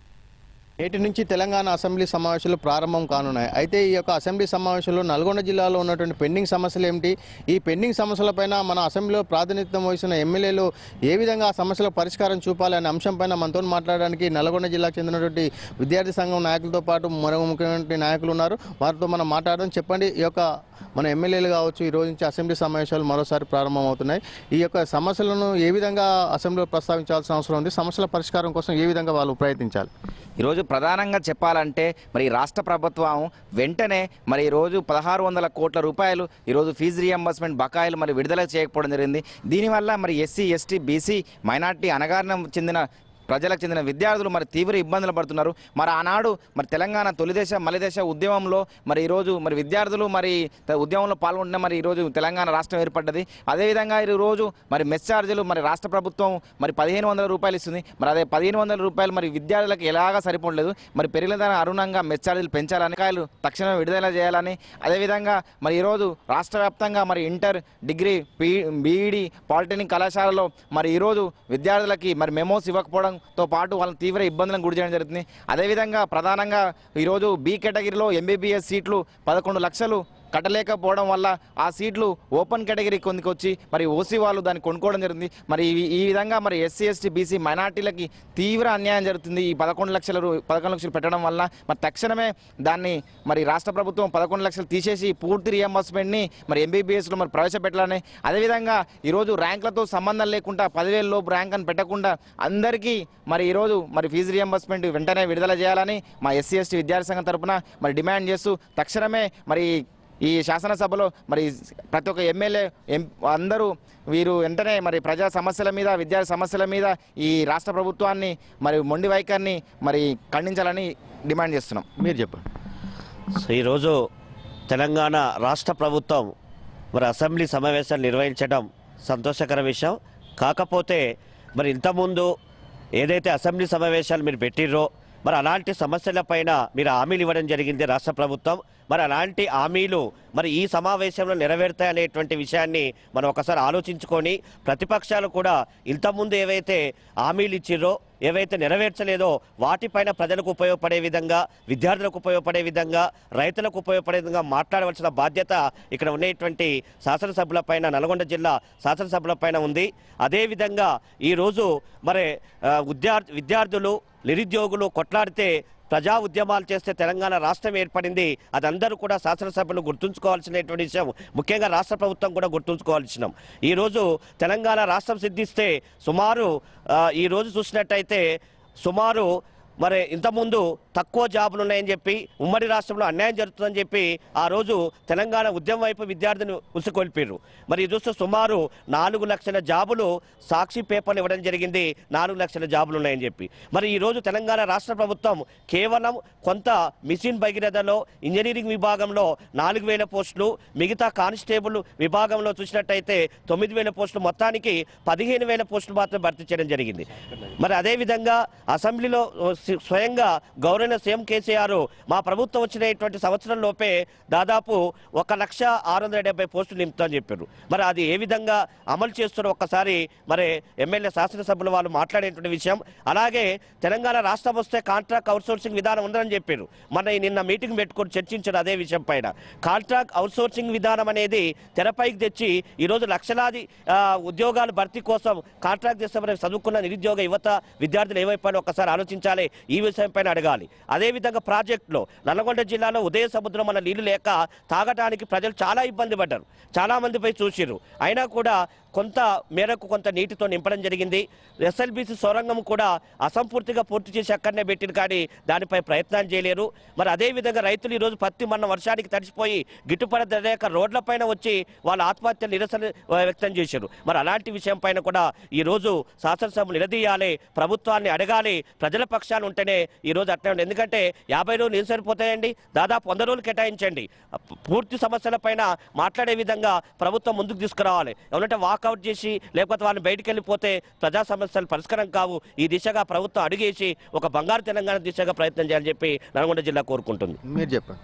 Speaker 10: నేటి నుంచి తెలంగాణ అసెంబ్లీ సమావేశాలు ప్రారంభం కానున్నాయి అయితే ఈ యొక్క అసెంబ్లీ సమావేశంలో నల్గొండ జిల్లాలో ఉన్నటువంటి పెండింగ్ సమస్యలు ఏమిటి ఈ పెండింగ్ సమస్యలపైన మన అసెంబ్లీలో ప్రాతినిధ్యం వహిస్తున్న ఎమ్మెల్యేలు ఏ విధంగా ఆ సమస్యలకు పరిష్కారం చూపాలి అనే అంశంపైన మనతో మాట్లాడడానికి నల్గొండ జిల్లాకు చెందినటువంటి విద్యార్థి సంఘం నాయకులతో పాటు మరో ముఖ్యమైన నాయకులు ఉన్నారు వారితో మనం మాట్లాడడం చెప్పండి ఈ యొక్క మన ఎమ్మెల్యేలు కావచ్చు ఈ రోజు నుంచి అసెంబ్లీ సమావేశాలు మరోసారి ప్రారంభమవుతున్నాయి ఈ యొక్క సమస్యలను ఏ విధంగా అసెంబ్లీలో ప్రస్తావించాల్సిన అవసరం ఉంది సమస్యల పరిష్కారం కోసం ఏ విధంగా వాళ్ళు ప్రయత్నించాలి
Speaker 11: ఈరోజు ప్రధానంగా చెప్పాలంటే మరి రాష్ట్ర ప్రభుత్వం వెంటనే మరి ఈరోజు పదహారు వందల కోట్ల రూపాయలు ఈరోజు ఫీజు రియంబర్స్మెంట్ బకాయిలు మరి విడుదల చేయకపోవడం జరిగింది దీనివల్ల మరి ఎస్సీ ఎస్టీ బీసీ మైనార్టీ అనగారిన చెందిన ప్రజలకు చెందిన విద్యార్థులు మరి తీవ్ర ఇబ్బందులు పడుతున్నారు మరి ఆనాడు మరి తెలంగాణ తొలిదేశ మలిదేశ ఉద్యమంలో మరి ఈరోజు మరి విద్యార్థులు మరి త- ఉద్యమంలో పాల్గొంటున్న మరి ఈరోజు తెలంగాణ రాష్ట్రం ఏర్పడ్డది అదేవిధంగా ఈ రోజు మరి మెస్ ఛార్జీలు మరి రాష్ట్ర ప్రభుత్వం మరి పదిహేను వందల రూపాయలు ఇస్తుంది మరి అదే పదిహేను వందల రూపాయలు మరి విద్యార్థులకు ఎలాగా సరిపోలేదు మరి పెరిగిన దాని అరుణంగా మెస్ ఛార్జీలు పెంచాలని కాయలు తక్షణమే విడుదల చేయాలని అదేవిధంగా మరి ఈరోజు రాష్ట్ర వ్యాప్తంగా మరి inter degree P BEd polytechnic కళాశాలలో మరి ఈరోజు విద్యార్థులకి మరి మెమోస్ ఇవ్వకపోవడంతో పాటు వాళ్ళని తీవ్ర ఇబ్బందులకు గురి చేయడం జరుగుతుంది అదేవిధంగా ప్రధానంగా ఈరోజు బి కేటగిరీలో ఎంబీబీఎస్ సీట్లు పదకొండు లక్షలు కట్టలేకపోవడం వల్ల ఆ సీట్లు ఓపెన్ కేటగిరీ కొందికి వచ్చి మరి ఓసీ వాళ్ళు దాన్ని కొనుక్కోవడం జరుగుతుంది మరి ఈ- ఈ విధంగా మరి ఎస్సీ ఎస్టీ బీసీ మైనార్టీలకి తీవ్ర అన్యాయం జరుగుతుంది ఈ పదకొండు లక్షల రూ- పదకొండు లక్షలు పెట్టడం వల్ల మరి తక్షణమే దాన్ని మరి రాష్ట్ర ప్రభుత్వం పదకొండు లక్షలు తీసేసి పూర్తి రియంబర్స్మెంట్ని మరి ఎంబీబీఎస్లో మరి ప్రవేశపెట్టాలని అదేవిధంగా ఈరోజు ర్యాంకులతో సంబంధం లేకుండా పదివేల లోపు ర్యాంక్ అని పెట్టకుండా అందరికీ మరి ఈరోజు మరి ఫీజు రియంబర్స్మెంట్ వెంటనే విడుదల చేయాలని మా ఎస్సీ ఎస్టీ విద్యార్థి సంఘం తరపున మరి డిమాండ్ చేస్తూ తక్షణమే మరి ఈ శాసనసభలో మరి ప్రతి ఒక్క ఎమ్మెల్యే ఎం అందరూ వీరు వెంటనే మరి ప్రజా సమస్యల మీద విద్యార్థి సమస్యల మీద ఈ రాష్ట్ర ప్రభుత్వాన్ని మరి మొండి వైఖరిని మరి ఖండించాలని డిమాండ్ చేస్తున్నాం
Speaker 10: మీరు చెప్పండి
Speaker 12: సో ఈరోజు తెలంగాణ రాష్ట్ర ప్రభుత్వం మరి అసెంబ్లీ సమావేశాలు నిర్వహించడం సంతోషకర విషయం కాకపోతే మరి ఇంతకుముందు ఏదైతే అసెంబ్లీ సమావేశాలు మీరు పెట్టిర్రో మరి అలాంటి సమస్యలపైన మీరు హామీలు ఇవ్వడం జరిగింది రాష్ట్ర ప్రభుత్వం మరి అలాంటి హామీలు మరి ఈ సమావేశంలో నెరవేరుతాయనేటువంటి విషయాన్ని మనం ఒకసారి ఆలోచించుకొని ప్రతిపక్షాలు కూడా ఇంతకుముందు ఏవైతే హామీలు ఇచ్చిర్రో ఏవైతే నెరవేర్చలేదో వాటిపైన ప్రజలకు ఉపయోగపడే విధంగా విద్యార్థులకు ఉపయోగపడే విధంగా రైతులకు ఉపయోగపడే విధంగా మాట్లాడవలసిన బాధ్యత ఇక్కడ ఉండేటువంటి శాసనసభ్యులపైన నల్గొండ జిల్లా శాసనసభ్యులపైన ఉంది అదేవిధంగా ఈరోజు మరి ఆ, విద్యార్థి విద్యార్థులు నిరుద్యోగులు కొట్లాడితే ప్రజా ఉద్యమాలు చేస్తే తెలంగాణ రాష్ట్రం ఏర్పడింది అది అందరూ కూడా శాసనసభ్యులు గుర్తుంచుకోవాల్సినటువంటి విషయం ముఖ్యంగా రాష్ట్ర ప్రభుత్వం కూడా గుర్తుంచుకోవాల్సిన ఈరోజు తెలంగాణ రాష్ట్రం సిద్ధిస్తే సుమారు ఆ, ఈ రోజు చూసినట్టయితే సుమారు మరి ఇంతకుముందు తక్కువ జాబులు ఉన్నాయని చెప్పి ఉమ్మడి రాష్ట్రంలో అన్యాయం జరుగుతుందని చెప్పి ఆ రోజు తెలంగాణ ఉద్యమం వైపు విద్యార్థిని ఉసుకొల్పారు మరి ఇది చూస్తే సుమారు నాలుగు లక్షల జాబులు సాక్షి పేపర్లు ఇవ్వడం జరిగింది నాలుగు లక్షల జాబులు ఉన్నాయని చెప్పి మరి ఈ రోజు తెలంగాణ రాష్ట్ర ప్రభుత్వం కేవలం కొంత మిషన్ భగీరథలో ఇంజనీరింగ్ విభాగంలో నాలుగు వేల పోస్టులు మిగతా కానిస్టేబుల్ విభాగంలో చూసినట్టయితే తొమ్మిది వేల పోస్టులు మొత్తానికి పదిహేను వేల పోస్టులు మాత్రం భర్తీ చేయడం జరిగింది మరి అదేవిధంగా అసెంబ్లీలో స్వ- స్వయంగా గౌరవ సీఎం కేసీఆర్ మా ప్రభుత్వం వచ్చినటువంటి సంవత్సరం లోపే దాదాపు ఒక లక్ష ఆరు వందల డెబ్బై పోస్టులు నింపుతామని చెప్పారు మరి అది ఏ విధంగా అమలు చేస్తారో ఒక్కసారి మరి ఎమ్మెల్యే శాసనసభ్యులు వాళ్ళు మాట్లాడేటువంటి విషయం అలాగే తెలంగాణ రాష్ట్రం వస్తే కాంట్రాక్ట్ అవుట్సోర్సింగ్ విధానం ఉందని చెప్పారు మన ఈ నిన్న మీటింగ్ పెట్టుకొని చర్చించారు అదే విషయం పైన కాంట్రాక్ట్ అవుట్సోర్సింగ్ విధానం అనేది తెరపైకి తెచ్చి ఈరోజు లక్షలాది ఆ, ఉద్యోగాల భర్తీ కోసం కాంట్రాక్ట్ చేస్తామని చదువుకున్న నిరుద్యోగ యువత విద్యార్థులు ఏమైపోయినా ఒక్కసారి ఆలోచించాలి ఈ విషయం పైన అడగాలి అదేవిధంగా ప్రాజెక్టులో నల్లగొండ జిల్లాలో ఉదయ సముద్రం మన నీళ్లు లేక తాగడానికి ప్రజలు చాలా ఇబ్బంది పడ్డారు చాలా మంది పోయి చూసిర్రు అయినా కూడా కొంత మేరకు కొంత నీటితో నింపడం జరిగింది ఎస్ఎల్బిసి సొరంగం కూడా అసంపూర్తిగా పూర్తి చేసి అక్కడనే పెట్టింది కానీ దానిపై ప్రయత్నాలు చేయలేరు మరి అదేవిధంగా రైతులు ఈరోజు పత్తి మొన్న వర్షానికి తడిసిపోయి గిట్టుబడి ధర లేక రోడ్లపైన వచ్చి వాళ్ళ ఆత్మహత్య నిరసన ఆ, వ్యక్తం చేశారు మరి అలాంటి విషయం పైన కూడా ఈరోజు శాసనసభ నిలదీయాలి ప్రభుత్వాన్ని అడగాలి ప్రజల పక్షాలు ఉంటేనే ఈరోజు అట్లే ఉంది ఎందుకంటే యాభై రోజులు ఏం సరిపోతాయండి దాదాపు వంద రోజులు కేటాయించండి పూర్తి సమస్యల పైన మాట్లాడే విధంగా ప్రభుత్వం ముందుకు తీసుకురావాలి ఏమంటే వాకౌట్ చేసి లేకపోతే వాళ్ళు బయటికి వెళ్ళిపోతే ప్రజా సమస్యలు పరిష్కారం కావు ఈ దిశగా ప్రభుత్వం అడిగేసి ఒక బంగారు తెలంగాణ దిశగా ప్రయత్నం చేయాలని చెప్పి నల్గొండ జిల్లా కోరుకుంటుంది
Speaker 10: మీరు చెప్పండి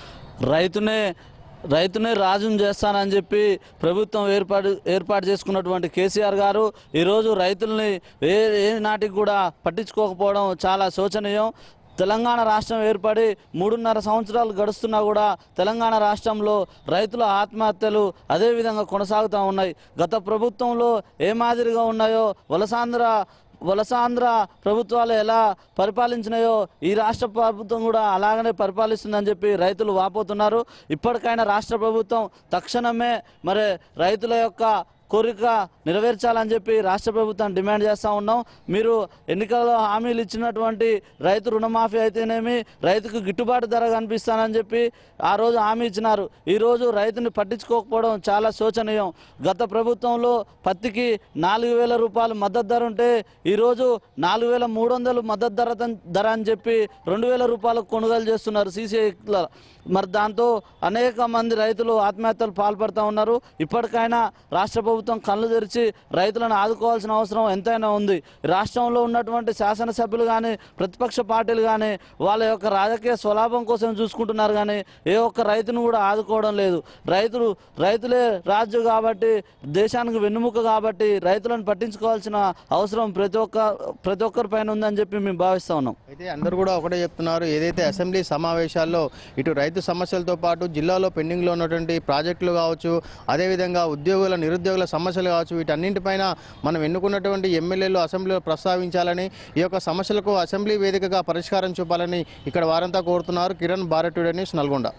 Speaker 13: రైతునే రైతునే రాజును చేస్తానని చెప్పి ప్రభుత్వం ఏర్పాటు ఏర్పాటు చేసుకున్నటువంటి కేసీఆర్ గారు ఈరోజు రైతుల్ని ఏ ఏ నాటికి కూడా పట్టించుకోకపోవడం చాలా శోచనీయం తెలంగాణ రాష్ట్రం ఏర్పడి మూడున్నర సంవత్సరాలు గడుస్తున్నా కూడా తెలంగాణ రాష్ట్రంలో రైతుల ఆత్మహత్యలు అదేవిధంగా కొనసాగుతూ ఉన్నాయి గత ప్రభుత్వంలో ఏ మాదిరిగా ఉన్నాయో వలసాంధ్ర వలసాంధ్ర ప్రభుత్వాలు ఎలా పరిపాలించినాయో ఈ రాష్ట్ర ప్రభుత్వం కూడా అలాగనే పరిపాలిస్తుందని చెప్పి రైతులు వాపోతున్నారు ఇప్పటికైనా రాష్ట్ర ప్రభుత్వం తక్షణమే మరి రైతుల యొక్క కోరిక నెరవేర్చాలని చెప్పి రాష్ట్ర ప్రభుత్వం డిమాండ్ చేస్తూ ఉన్నాం మీరు ఎన్నికల్లో హామీలు ఇచ్చినటువంటి రైతు రుణమాఫీ అయితేనేమి రైతుకు గిట్టుబాటు ధర కనిపిస్తానని చెప్పి ఆ రోజు హామీ ఇచ్చినారు ఈరోజు రైతుని పట్టించుకోకపోవడం చాలా శోచనీయం గత ప్రభుత్వంలో పత్తికి నాలుగు వేల రూపాయలు మద్దతు ధర ఉంటే ఈరోజు నాలుగు వేల మూడు వందలు మద్దతు ధర ధర అని చెప్పి రెండు వేల రూపాయలకు కొనుగోలు చేస్తున్నారు సీసీఐ మరి దాంతో అనేక మంది రైతులు ఆత్మహత్యలు పాల్పడుతూ ఉన్నారు ఇప్పటికైనా రాష్ట్ర ప్రభుత్వం కళ్ళు తెరిచి రైతులను ఆదుకోవాల్సిన అవసరం ఎంతైనా ఉంది రాష్ట్రంలో ఉన్నటువంటి శాసనసభ్యులు కానీ ప్రతిపక్ష పార్టీలు కానీ వాళ్ళ యొక్క రాజకీయ స్వలాభం కోసం చూసుకుంటున్నారు కానీ ఏ ఒక్క రైతును కూడా ఆదుకోవడం లేదు రైతులు రైతులే రాజు కాబట్టి దేశానికి వెన్నుముక కాబట్టి రైతులను పట్టించుకోవాల్సిన అవసరం ప్రతి ఒక్క ప్రతి ఒక్కరి పైన ఉందని చెప్పి మేము భావిస్తూ ఉన్నాం
Speaker 10: అయితే అందరూ కూడా ఒకటే చెప్తున్నారు ఏదైతే అసెంబ్లీ సమావేశాల్లో ఇటు రైతు సమస్యలతో పాటు జిల్లాలో పెండింగ్లో ఉన్నటువంటి ప్రాజెక్టులు కావచ్చు అదేవిధంగా ఉద్యోగుల నిరుద్యోగుల సమస్యలు కావచ్చు వీటన్నింటిపైన మనం ఎన్నుకున్నటువంటి ఎమ్మెల్యేలు అసెంబ్లీలో ప్రస్తావించాలని ఈ యొక్క సమస్యలకు అసెంబ్లీ వేదికగా పరిష్కారం చూపాలని ఇక్కడ వారంతా కోరుతున్నారు కిరణ్ భారత్ టుడే న్యూస్ నల్గొండ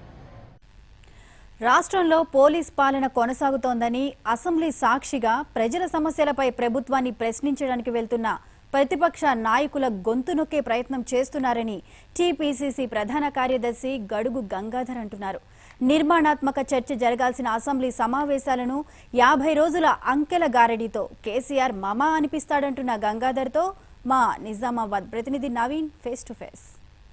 Speaker 1: రాష్ట్రంలో పోలీస్ పాలన కొనసాగుతోందని అసెంబ్లీ సాక్షిగా ప్రజల సమస్యలపై ప్రభుత్వాన్ని ప్రశ్నించడానికి వెళ్తున్న ప్రతిపక్ష నాయకుల గొంతు నొక్కే ప్రయత్నం చేస్తున్నారని టీపీసీసీ ప్రధాన కార్యదర్శి గడుగు గంగాధర్ అంటున్నారు నిర్మాణాత్మక చర్చ జరగాల్సిన అసెంబ్లీ సమావేశాలను యాభై రోజుల అంకెల గారడీతో కేసీఆర్ మమా అనిపిస్తాడంటున్న గంగాధర్తో మా నిజామాబాద్ ప్రతినిధి నవీన్ ఫేస్ టు ఫేస్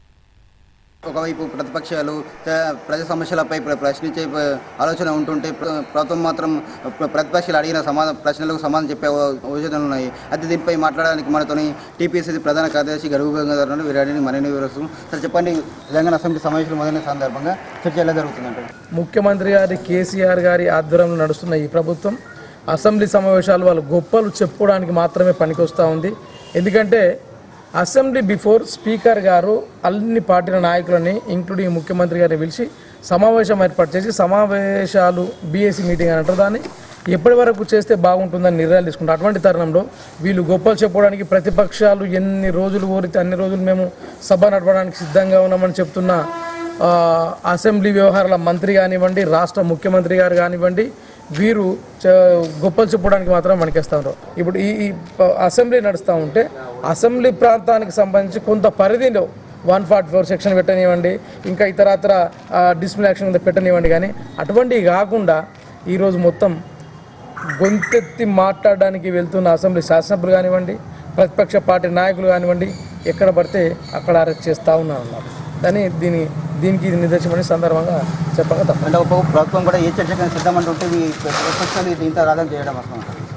Speaker 14: ఒకవైపు ప్రతిపక్షాలు త- ప్రజా సమస్యలపై ప్ర- ప్రశ్నించే ప- ఆలోచన ఉంటుంటే ప్ర- ప్రభుత్వం మాత్రం ప్ర- ప్రతిపక్షాలు అడిగిన సమాధాన ప్రశ్నలకు సమాధానం చెప్పే యోచనలు ఉన్నాయి అయితే దీనిపై మాట్లాడడానికి మనతోని టీపీసీ ప్రధాన కార్యదర్శి గడుగు గంగాధర్ ఉన్నారు. వీరడిని మరిన్ని వివరిస్తాం సార్ చెప్పండి తెలంగాణ అసెంబ్లీ సమావేశాలు మొదలైన సందర్భంగా చర్చ ఎలా జరుగుతుందంటే
Speaker 15: ముఖ్యమంత్రి గారి కేసీఆర్ గారి ఆధ్వర్యంలో నడుస్తున్న ఈ ప్రభుత్వం అసెంబ్లీ సమావేశాలు వాళ్ళ గొప్పలు చెప్పుకోవడానికి మాత్రమే పనికొస్తూ ఉంది ఎందుకంటే అసెంబ్లీ బిఫోర్ స్పీకర్ గారు అన్ని పార్టీల నాయకులని ఇంక్లూడింగ్ ముఖ్యమంత్రి గారిని పిలిచి సమావేశం ఏర్పాటు చేసి సమావేశాలు బీఎస్సీ మీటింగ్ అని అంటారు దాన్ని ఎప్పటి వరకు చేస్తే బాగుంటుందని నిర్ణయాలు తీసుకుంటారు అటువంటి తరుణంలో వీళ్ళు గొప్పలు చెప్పడానికి ప్రతిపక్షాలు ఎన్ని రోజులు కోరితే అన్ని రోజులు మేము సభ నడపడానికి సిద్ధంగా ఉన్నామని చెప్తున్న ఆ, అసెంబ్లీ వ్యవహారాల మంత్రి కానివ్వండి రాష్ట్ర ముఖ్యమంత్రి గారు కానివ్వండి వీరు చ- గొప్పలు చెప్పడానికి మాత్రం మనకేస్తారు ఇప్పుడు ఈ ఈ ప- అసెంబ్లీ నడుస్తూ ఉంటే అసెంబ్లీ ప్రాంతానికి సంబంధించి కొంత పరిధిలో వన్ ఫార్టీ ఫోర్ సెక్షన్ పెట్టనివ్వండి ఇంకా ఇతరత్ర డిస్ప్లే యాక్షన్ కింద పెట్టనివ్వండి కానీ అటువంటివి కాకుండా ఈరోజు మొత్తం గొంతెత్తి మాట్లాడడానికి వెళ్తున్న అసెంబ్లీ శాసనసభ్యులు కానివ్వండి ప్రతిపక్ష పార్టీ నాయకులు కానివ్వండి ఎక్కడ పడితే అక్కడ అరెస్ట్ చేస్తూ ఉన్నారు అన్నారు కానీ దీని దీనికి ఇది నిదర్శనమని సందర్భంగా చెప్పక తప్ప
Speaker 14: అంటే ఒక ప్రభుత్వం కూడా ఏ చర్చకైనా సిద్ధమంటుంటే మీ ప్రతిపక్షాలు దీంతో రాగం చేయడం అసలు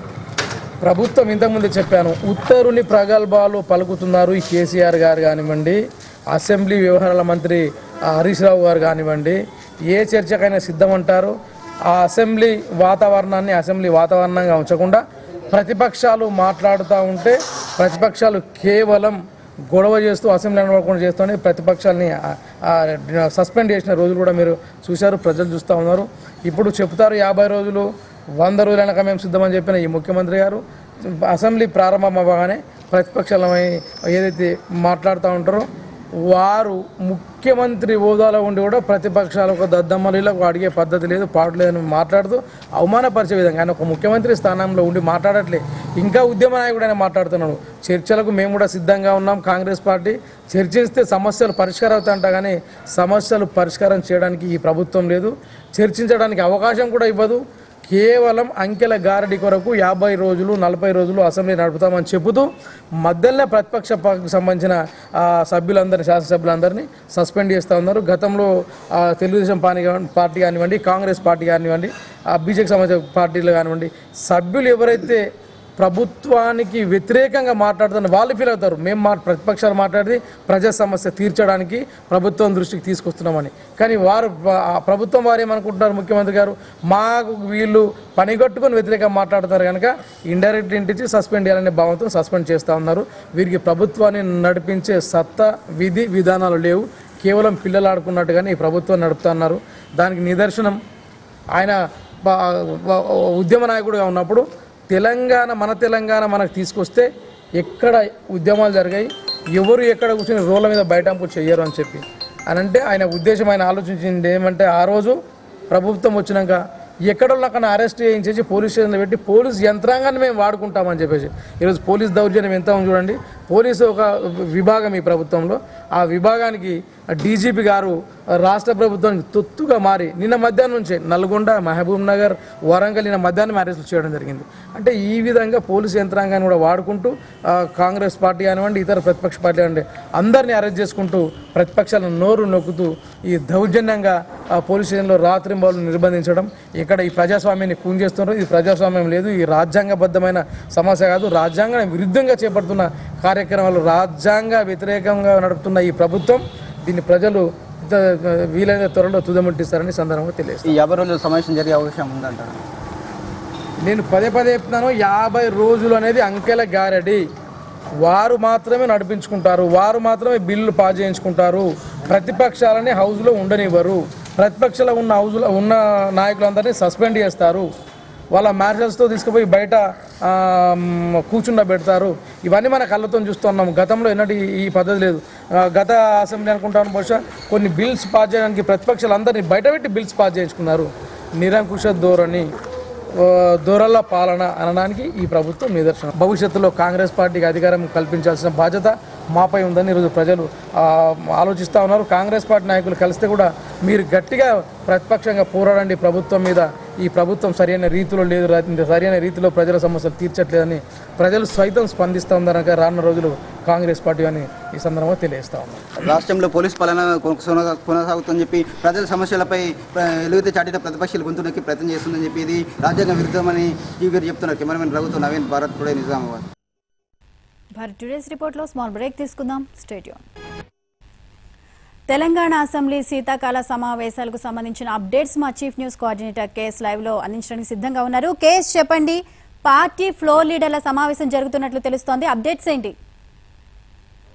Speaker 15: ప్రభుత్వం ఇంతకుముందు చెప్పాను ఉత్తరుని ప్రగల్భాలు పలుకుతున్నారు ఈ కేసీఆర్ గారు కానివ్వండి అసెంబ్లీ వ్యవహారాల మంత్రి ఆ, హరీష్ రావు గారు కానివ్వండి ఏ చర్చకైనా సిద్ధమంటారు ఆ అసెంబ్లీ వాతావరణాన్ని అసెంబ్లీ వాతావరణంగా ఉంచకుండా ప్రతిపక్షాలు మాట్లాడుతూ ఉంటే ప్రతిపక్షాలు కేవలం గొడవ చేస్తూ అసెంబ్లీ నడవకుండా చేస్తూనే ప్రతిపక్షాలని ఆ, ఆ, సస్పెండ్ చేసిన రోజులు కూడా మీరు చూశారు ప్రజలు చూస్తూ ఉన్నారు ఇప్పుడు చెప్తారు యాభై రోజులు వంద రోజులైనాక మేము సిద్ధమని చెప్పిన ఈ ముఖ్యమంత్రి గారు అసెంబ్లీ ప్రారంభం అవ్వగానే ప్రతిపక్షాలమై ఏదైతే మాట్లాడుతూ ఉంటారో వారు ముఖ్యమంత్రి హోదాలో ఉండి కూడా ప్రతిపక్షాలు ఒక దద్దమ్మలీలకు అడిగే పద్ధతి లేదు పాటు లేదని మాట్లాడుతూ అవమానపరిచే విధంగా ఆయన ఒక ముఖ్యమంత్రి స్థానంలో ఉండి మాట్లాడట్లే ఇంకా ఉద్యమ నాయకుడు ఆయన మాట్లాడుతున్నాడు చర్చలకు మేము కూడా సిద్ధంగా ఉన్నాం కాంగ్రెస్ పార్టీ చర్చిస్తే సమస్యలు పరిష్కారం అవుతాయంట కానీ సమస్యలు పరిష్కారం చేయడానికి ఈ ప్రభుత్వం లేదు చర్చించడానికి అవకాశం కూడా ఇవ్వదు కేవలం అంకెల గారడి కొరకు యాభై రోజులు నలభై రోజులు అసెంబ్లీ నడుపుతామని చెబుతూ మధ్యలోనే ప్రతిపక్ష పార్టీకి సంబంధించిన ఆ, సభ్యులందరినీ శాసనసభ్యులందరినీ సస్పెండ్ చేస్తూ ఉన్నారు గతంలో ఆ, తెలుగుదేశం పార్టీ కాని- పార్టీ కానివ్వండి కాంగ్రెస్ పార్టీ కానివ్వండి ఆ బీజేపీ సంబంధించిన పార్టీలు కానివ్వండి సభ్యులు ఎవరైతే ప్రభుత్వానికి వ్యతిరేకంగా మాట్లాడుతున్న వాళ్ళు ఫీల్ అవుతారు మేము మా ప్రతిపక్షాలు మాట్లాడి ప్రజా సమస్య తీర్చడానికి ప్రభుత్వం దృష్టికి తీసుకొస్తున్నామని కానీ వారు ఆ ప్రభుత్వం వారు ఏమనుకుంటున్నారు ముఖ్యమంత్రి గారు మాకు వీళ్ళు పనిగట్టుకొని వ్యతిరేకంగా మాట్లాడుతారు కనుక ఇండైరెక్ట్ ఇంటించి సస్పెండ్ చేయాలనే భావంతో సస్పెండ్ చేస్తూ ఉన్నారు వీరికి ప్రభుత్వాన్ని నడిపించే సత్తా విధి విధానాలు లేవు కేవలం పిల్లలు ఆడుకున్నట్టుగానే ఈ ప్రభుత్వం నడుపుతున్నారు దానికి నిదర్శనం ఆయన బ- బ- ఉద్యమ నాయకుడిగా ఉన్నప్పుడు తెలంగాణ మన తెలంగాణ మనకు తీసుకొస్తే ఎక్కడ ఉద్యమాలు జరిగాయి ఎవరు ఎక్కడ కూర్చొని రోడ్ల మీద బయటంపు చెయ్యరు అని చెప్పి అని అంటే ఆయన ఉద్దేశం ఆయన ఆలోచించింది ఏమంటే ఆ రోజు ప్రభుత్వం వచ్చినాక ఎక్కడోళ్ళకన్నా అరెస్ట్ చేయించేసి పోలీస్ స్టేషన్లో పెట్టి పోలీస్ యంత్రాంగాన్ని మేము వాడుకుంటామని చెప్పేసి ఈరోజు పోలీస్ దౌర్జన్యం ఎంత ఉంది చూడండి పోలీసు ఒక విభాగం ఈ ప్రభుత్వంలో ఆ విభాగానికి డీజీపీ గారు రాష్ట్ర ప్రభుత్వానికి తొత్తుగా మారి నిన్న మధ్యాహ్నం నుంచే నల్గొండ మహబూబ్ నగర్ వరంగల్ నిన్న మధ్యాహ్నం అరెస్ట్ చేయడం జరిగింది అంటే ఈ విధంగా పోలీసు యంత్రాంగాన్ని కూడా వాడుకుంటూ ఆ, కాంగ్రెస్ పార్టీ కానివ్వండి ఇతర ప్రతిపక్ష పార్టీ కానివ్వండి అందరినీ అరెస్ట్ చేసుకుంటూ ప్రతిపక్షాలను నోరు నొక్కుతూ ఈ దౌర్జన్యంగా ఆ పోలీస్ స్టేషన్లో రాత్రింబాలు నిర్బంధించడం ఇక్కడ ఈ ప్రజాస్వామ్యాన్ని కూంచేస్తున్నారు ఇది ప్రజాస్వామ్యం లేదు ఈ రాజ్యాంగబద్ధమైన సమస్య కాదు రాజ్యాంగం విరుద్ధంగా చేపడుతున్న కార్యక్రమాలు రాజ్యాంగ వ్యతిరేకంగా నడుపుతున్న ఈ ప్రభుత్వం దీన్ని ప్రజలు త- వీలైన త్వరలో తుదముట్టిస్తారని సందర్భంగా తెలియజేస్తారు
Speaker 14: ఈ యాభై రోజుల సమావేశం జరిగే అవకాశం ఉందంటారు
Speaker 15: నేను పదే పదే చెప్తున్నాను యాభై రోజులు అనేది అంకెల గారడి వారు మాత్రమే నడిపించుకుంటారు వారు మాత్రమే బిల్లు పాస్ చేయించుకుంటారు ప్రతిపక్షాలని హౌస్లో ఉండనివ్వరు ప్రతిపక్షాలు ఉన్న హౌస్లో ఉన్న నాయకులందరినీ సస్పెండ్ చేస్తారు వాళ్ళ మ్యారేజెస్తో తీసుకుపోయి బయట ఆ, మ్, కూర్చుండబెడతారు ఇవన్నీ మన కళ్ళతో చూస్తున్నాం గతంలో ఎన్నటి ఈ పద్ధతి లేదు ఆ, గత అసెంబ్లీ అనుకుంటాను బహుశా కొన్ని బిల్స్ పాస్ చేయడానికి ప్రతిపక్షాలు అందరినీ బయట పెట్టి బిల్స్ పాస్ చేయించుకున్నారు నిరంకుశ ధోరణి ఆ, దొరల పాలన అనడానికి ఈ ప్రభుత్వం నిదర్శనం భవిష్యత్తులో కాంగ్రెస్ పార్టీకి అధికారం కల్పించాల్సిన బాధ్యత మాపై ఉందని ఈరోజు ప్రజలు ఆ, ఆలోచిస్తూ ఉన్నారు కాంగ్రెస్ పార్టీ నాయకులు కలిస్తే కూడా మీరు గట్టిగా ప్రతిపక్షంగా పోరాడండి ప్రభుత్వం మీద ఈ ప్రభుత్వం సరైన రీతిలో లేదు రా- సరైన రీతిలో ప్రజల సమస్యలు తీర్చట్లేదని ప్రజలు సైతం స్పందిస్తూ ఉందనక రానున్న రోజులు కాంగ్రెస్ పార్టీ అని ఈ సందర్భంగా తెలియజేస్తా ఉన్నారు
Speaker 14: రాష్ట్రంలో పోలీస్ పాలన కొనసా- కొనసాగుతుందని చెప్పి ప్రజల సమస్యలపై ప్ర- ఎలుగుతే చాటిన ప్రతిపక్షాలు గొంతు నొక్కి ప్రయత్నం చేస్తుందని చెప్పి ఇది రాజ్యాంగ విరుద్ధమని టీవీ గారు చెప్తున్నారు కెమెరామెన్ రఘుతో నవీన్ భారత్ టుడే నిజామాబాద్
Speaker 1: భారత్ టుడేస్ రిపోర్ట్లో స్మాల్ బ్రేక్ తీసుకుందాం స్టేడియం తెలంగాణ అసెంబ్లీ శీతాకాల సమావేశాలకు సంబంధించిన అప్డేట్స్ మా chief news coordinator KS live లో అందించడానికి సిద్ధంగా ఉన్నారు కేఎస్ చెప్పండి పార్టీ ఫ్లోర్ లీడర్ల సమావేశం జరుగుతున్నట్లు తెలుస్తోంది అప్డేట్స్ ఏంటి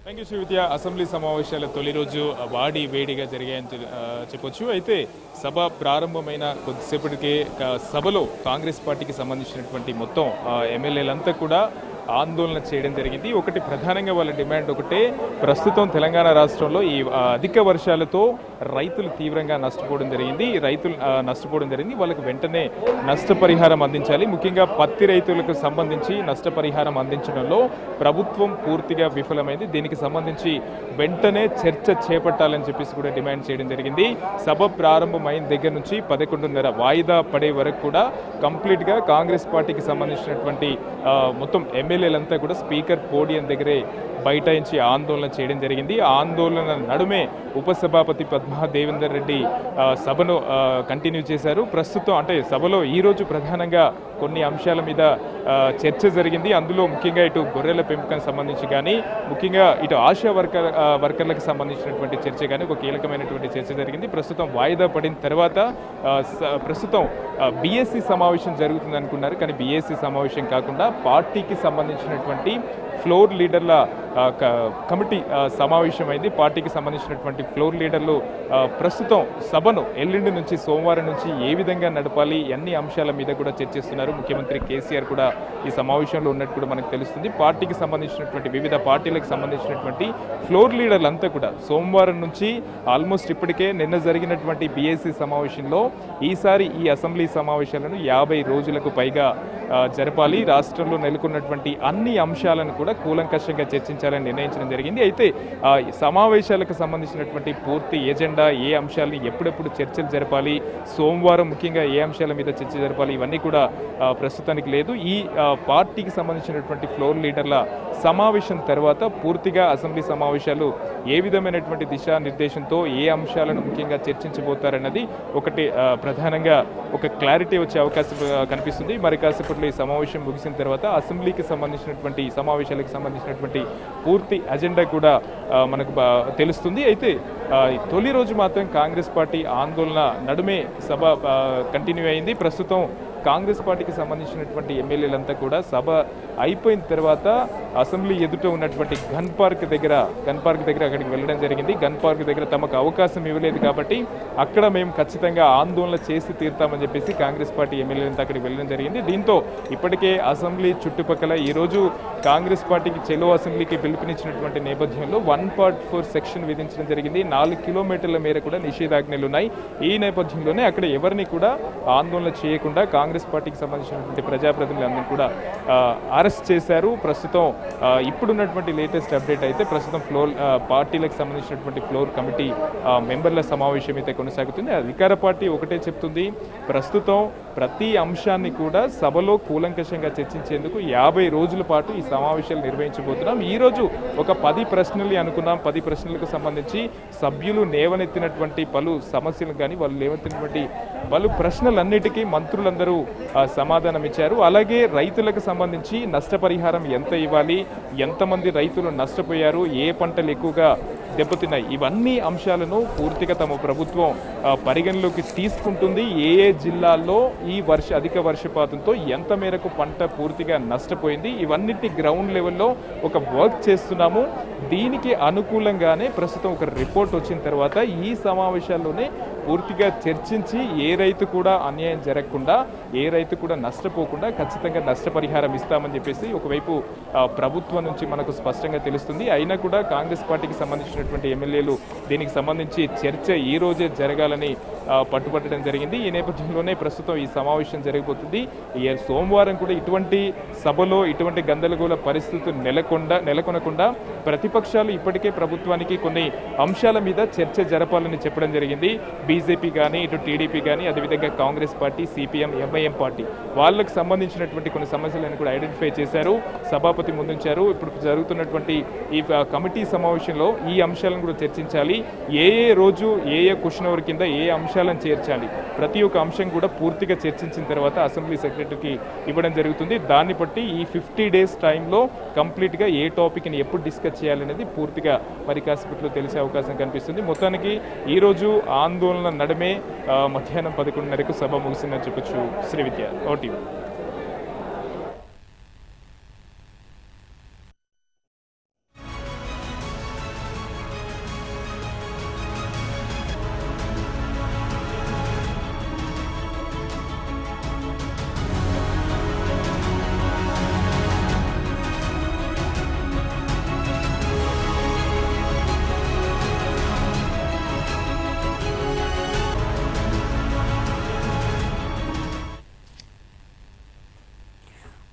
Speaker 16: థ్యాంక్ యూ శ్రీవిద్య అసెంబ్లీ సమావేశాల తొలి రోజు వాడి వేడిగా జరిగాయని తెలు- ఆ, చెప్పొచ్చు అయితే సభ ప్రారంభమైన కొద్దిసేపటికే ఆ, సభలో కాంగ్రెస్ పార్టీకి సంబంధించినటువంటి మొత్తం ఆ, ఎమ్మెల్యేలంతా కూడా ఆందోళన చేయడం జరిగింది ఒకటి ప్రధానంగా వాళ్ళ డిమాండ్ ఒకటే ప్రస్తుతం తెలంగాణ రాష్ట్రంలో ఈ ఆ, అధిక వర్షాలతో రైతులు తీవ్రంగా నష్టపోవడం జరిగింది ఈ రైతులు ఆ, నష్టపోవడం జరిగింది వాళ్ళకి వెంటనే నష్టపరిహారం అందించాలి ముఖ్యంగా పత్తి రైతులకు సంబంధించి నష్టపరిహారం అందించడంలో ప్రభుత్వం పూర్తిగా విఫలమైంది దీనికి సంబంధించి వెంటనే చర్చ చేపట్టాలని చెప్పేసి కూడా డిమాండ్ చేయడం జరిగింది సభ ప్రారంభమైన దగ్గర నుంచి పదకొండున్నర వాయిదా పడే వరకు కూడా కంప్లీట్గా కాంగ్రెస్ పార్టీకి సంబంధించినటువంటి ఆ, మొత్తం ఎమ్మెల్యేలంతా కూడా స్పీకర్ పోడియం దగ్గరే బైఠాయించి ఆందోళన చేయడం జరిగింది ఆ ఆందోళన నడుమే ఉపసభాపతి పద్మా దేవేందర్ రెడ్డి ఆ, సభను ఆ, కంటిన్యూ చేశారు ప్రస్తుతం అంటే సభలో ఈరోజు ప్రధానంగా కొన్ని అంశాల మీద ఆ, చర్చ జరిగింది అందులో ముఖ్యంగా ఇటు గొర్రెల పెంపకం సంబంధించి కానీ ముఖ్యంగా ఇటు ఆశా వర్కర్ ఆ, వర్కర్లకు సంబంధించినటువంటి చర్చ కానీ ఒక కీలకమైనటువంటి చర్చ జరిగింది ప్రస్తుతం వాయిదా పడిన తర్వాత ఆ, స- ప్రస్తుతం బీఎస్సీ సమావేశం జరుగుతుంది అనుకున్నారు కానీ బీఎస్సీ సమావేశం కాకుండా పార్టీకి సంబంధించినటువంటి ఫ్లోర్ లీడర్ల ఆ, క- కమిటీ ఆ, సమావేశమైంది పార్టీకి సంబంధించినటువంటి ఫ్లోర్ లీడర్లు ఆ, ప్రస్తుతం సభను ఎల్లుండి నుంచి సోమవారం నుంచి ఏ విధంగా నడపాలి అన్ని అంశాల మీద కూడా చర్చిస్తున్నారు ముఖ్యమంత్రి కేసీఆర్ కూడా ఈ సమావేశంలో ఉన్నట్టు కూడా మనకు తెలుస్తుంది పార్టీకి సంబంధించినటువంటి వివిధ పార్టీలకు సంబంధించినటువంటి ఫ్లోర్ లీడర్లంతా కూడా సోమవారం నుంచి ఆల్మోస్ట్ ఇప్పటికే నిన్న జరిగినటువంటి బీఎస్సీ సమావేశంలో ఈసారి ఈ అసెంబ్లీ సమావేశాలను యాభై రోజులకు పైగా ఆ, జరపాలి రాష్ట్రంలో నెలకొన్నటువంటి అన్ని అంశాలను కూడా కూలంకషంగా చర్చించాలని నిర్ణయించడం జరిగింది అయితే ఆ, ఈ సమావేశాలకు సంబంధించినటువంటి పూర్తి ఎజెండా ఏ అంశాలని ఎప్పుడెప్పుడు చర్చలు జరపాలి సోమవారం ముఖ్యంగా ఏ అంశాల మీద చర్చ జరపాలి ఇవన్నీ కూడా ఆ, ప్రస్తుతానికి లేదు ఈ ఆ, పార్టీకి సంబంధించినటువంటి ఫ్లోర్ లీడర్ల సమావేశం తర్వాత పూర్తిగా అసెంబ్లీ సమావేశాలు ఏ విధమైనటువంటి దిశానిర్దేశంతో ఏ అంశాలను ముఖ్యంగా చర్చించబోతారన్నది ఒకటి ఆ, ప్రధానంగా ఒక క్లారిటీ వచ్చే అవకాశం ఆ, కనిపిస్తుంది మరి కాసేపట్లో ఈ సమావేశం ముగిసిన తర్వాత అసెంబ్లీకి సంబంధించినటువంటి ఈ సమావేశాలకు సంబంధించినటువంటి పూర్తి అజెండా కూడా ఆ, మనకు బా- తెలుస్తుంది అయితే ఆ, ఈ తొలి రోజు మాత్రం కాంగ్రెస్ పార్టీ ఆందోళన నడుమే సభ ఆ, కంటిన్యూ అయింది ప్రస్తుతం కాంగ్రెస్ పార్టీకి సంబంధించినటువంటి ఎమ్మెల్యేలంతా కూడా సభ అయిపోయిన తర్వాత అసెంబ్లీ ఎదుట ఉన్నటువంటి గన్ పార్క్ దగ్గర గన్ పార్క్ దగ్గర అక్కడికి వెళ్ళడం జరిగింది గన్ పార్క్ దగ్గర తమకు అవకాశం ఇవ్వలేదు కాబట్టి అక్కడ మేము ఖచ్చితంగా ఆందోళన చేసి తీరుతామని చెప్పేసి కాంగ్రెస్ పార్టీ ఎమ్మెల్యేలంతా అక్కడికి వెళ్ళడం జరిగింది దీంతో ఇప్పటికే అసెంబ్లీ చుట్టుపక్కల ఈరోజు కాంగ్రెస్ పార్టీకి చెలో అసెంబ్లీకి పిలుపునిచ్చినటువంటి నేపథ్యంలో వన్ పార్ట్ ఫోర్ సెక్షన్ విధించడం జరిగింది నాలుగు కిలోమీటర్ల మేర కూడా నిషేధాజ్ఞలు ఉన్నాయి ఈ నేపథ్యంలోనే అక్కడ ఎవరిని కూడా ఆందోళన చేయకుండా కాంగ్రెస్ పార్టీకి సంబంధించినటువంటి ప్రజాప్రతినిధులందరూ కూడా ఆ, అరెస్ట్ చేశారు ప్రస్తుతం ఆ, ఇప్పుడున్నటువంటి లేటెస్ట్ అప్డేట్ అయితే ప్రస్తుతం ఫ్లోర్ ఆ, పార్టీలకు సంబంధించినటువంటి ఫ్లోర్ కమిటీ ఆ, మెంబర్ల సమావేశం అయితే కొనసాగుతుంది అధికార పార్టీ ఒకటే చెప్తుంది ప్రస్తుతం ప్రతి అంశాన్ని కూడా సభలో కూలంకషంగా చర్చించేందుకు యాభై రోజుల పాటు ఈ సమావేశాలు నిర్వహించబోతున్నాం ఈ రోజు ఒక పది ప్రశ్నలు అనుకున్నాం పది ప్రశ్నలకు సంబంధించి సభ్యులు లేవనెత్తినటువంటి పలు సమస్యలు కానీ వాళ్ళు లేవనెత్తినటువంటి పలు ప్రశ్నలన్నిటికీ మంత్రులందరూ ఆ, సమాధానం ఇచ్చారు అలాగే రైతులకు సంబంధించి నష్టపరిహారం ఎంత ఇవ్వాలి ఎంతమంది రైతులు నష్టపోయారు ఏ పంటలు ఎక్కువగా దెబ్బతిన్నాయి ఇవన్నీ అంశాలను పూర్తిగా తమ ప్రభుత్వం ఆ, పరిగణలోకి తీసుకుంటుంది ఏ ఏ జిల్లాల్లో ఈ వర్ష అధిక వర్షపాతంతో ఎంత మేరకు పంట పూర్తిగా నష్టపోయింది ఇవన్నిటిని గ్రౌండ్ లెవెల్లో ఒక వర్క్ చేస్తున్నాము దీనికి అనుకూలంగానే ప్రస్తుతం ఒక రిపోర్ట్ వచ్చిన తర్వాత ఈ సమావేశాల్లోనే పూర్తిగా చర్చించి ఏ రైతు కూడా అన్యాయం జరగకుండా ఏ రైతు కూడా నష్టపోకుండా ఖచ్చితంగా నష్టపరిహారం ఇస్తామని చెప్పేసి ఒకవైపు ఆ, ప్రభుత్వం నుంచి మనకు స్పష్టంగా తెలుస్తుంది అయినా కూడా కాంగ్రెస్ పార్టీకి సంబంధించినటువంటి ఎమ్మెల్యేలు దీనికి సంబంధించి చర్చ ఈ రోజే జరగాలని ఆ, పట్టుబట్టడం జరిగింది ఈ నేపథ్యంలోనే ప్రస్తుతం ఈ సమావేశం జరగబోతుంది ఈ సోమవారం కూడా ఇటువంటి సభలో ఇటువంటి గందరగోళ పరిస్థితులు నెలకొండ నెలకొనకుండా ప్రతిపక్షాలు ఇప్పటికే ప్రభుత్వానికి కొన్ని అంశాల మీద చర్చ జరపాలని చెప్పడం జరిగింది బీజేపీ కానీ ఇటు టీడీపీ కానీ అదేవిధంగా Congress party CPM MIM party వాళ్ళకు సంబంధించినటువంటి కొన్ని సమస్యలను కూడా ఐడెంటిఫై చేశారు సభాపతి ముందుంచారు ఇప్పుడు జరుగుతున్నటువంటి ఈ ఆ, కమిటీ సమావేశంలో ఈ అంశాలను కూడా చర్చించాలి ఏ ఏ రోజు ఏ ఏ క్వశ్చన్ అవర్ కింద ఏ అంశాలను చేర్చాలి ప్రతి ఒక్క అంశం కూడా పూర్తిగా చర్చించిన తర్వాత అసెంబ్లీ సెక్రటరీకి ఇవ్వడం జరుగుతుంది దాన్ని బట్టి ఈ ఫిఫ్టీ డేస్ టైంలో కంప్లీట్గా ఏ టాపిక్ని ఎప్పుడు డిస్కస్ చేయాలనేది పూర్తిగా మరి కాసేపట్లో తెలిసే అవకాశం కనిపిస్తుంది మొత్తానికి ఈరోజు ఆందోళన నడమే ఆ, మధ్యాహ్నం పదకొండున్నరకు సభ ముగిసిందని చెప్పొచ్చు శ్రీ విద్య ఓటీవీ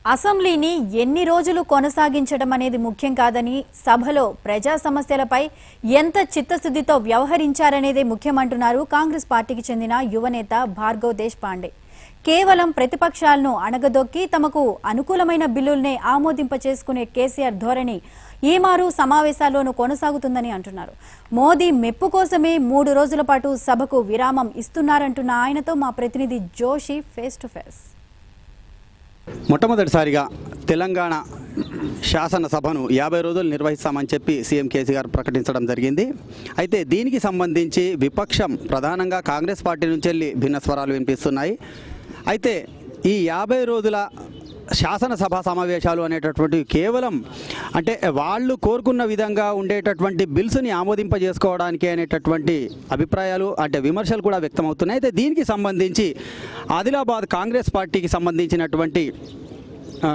Speaker 1: అసెంబ్లీని ఎన్ని రోజులు కొనసాగించడం అనేది ముఖ్యం కాదని సభలో ప్రజా సమస్యలపై ఎంత చిత్తశుద్ధితో వ్యవహరించారనేదే ముఖ్యమంటున్నారు కాంగ్రెస్ పార్టీకి చెందిన యువనేత భార్గవ్ దేశ్ పాండే కేవలం ప్రతిపక్షాలను అణగదొక్కి తమకు అనుకూలమైన బిల్లుల్నే ఆమోదింప చేసుకునే కేసీఆర్ ధోరణి ఈ మారు సమావేశాల్లోనూ కొనసాగుతుందని అంటున్నారు మోదీ మెప్పు కోసమే మూడు రోజుల పాటు సభకు విరామం ఇస్తున్నారంటున్న ఆయనతో మా ప్రతినిధి జోషి ఫేస్ టు ఫేస్
Speaker 17: మొట్టమొదటిసారిగా తెలంగాణ శాసనసభను యాభై రోజులు నిర్వహిస్తామని చెప్పి సీఎం కేసీఆర్ ప్రకటించడం జరిగింది అయితే దీనికి సంబంధించి విపక్షం ప్రధానంగా కాంగ్రెస్ పార్టీ నుంచి వెళ్ళి భిన్న స్వరాలు వినిపిస్తున్నాయి అయితే ఈ యాభై రోజుల శాసనసభ సమావేశాలు అనేటటువంటి కేవలం అంటే వాళ్ళు కోరుకున్న విధంగా ఉండేటటువంటి బిల్స్ని ఆమోదింపజేసుకోవడానికి అనేటటువంటి అభిప్రాయాలు అంటే విమర్శలు కూడా వ్యక్తమవుతున్నాయి అయితే దీనికి సంబంధించి ఆదిలాబాద్ కాంగ్రెస్ పార్టీకి సంబంధించినటువంటి ఆ,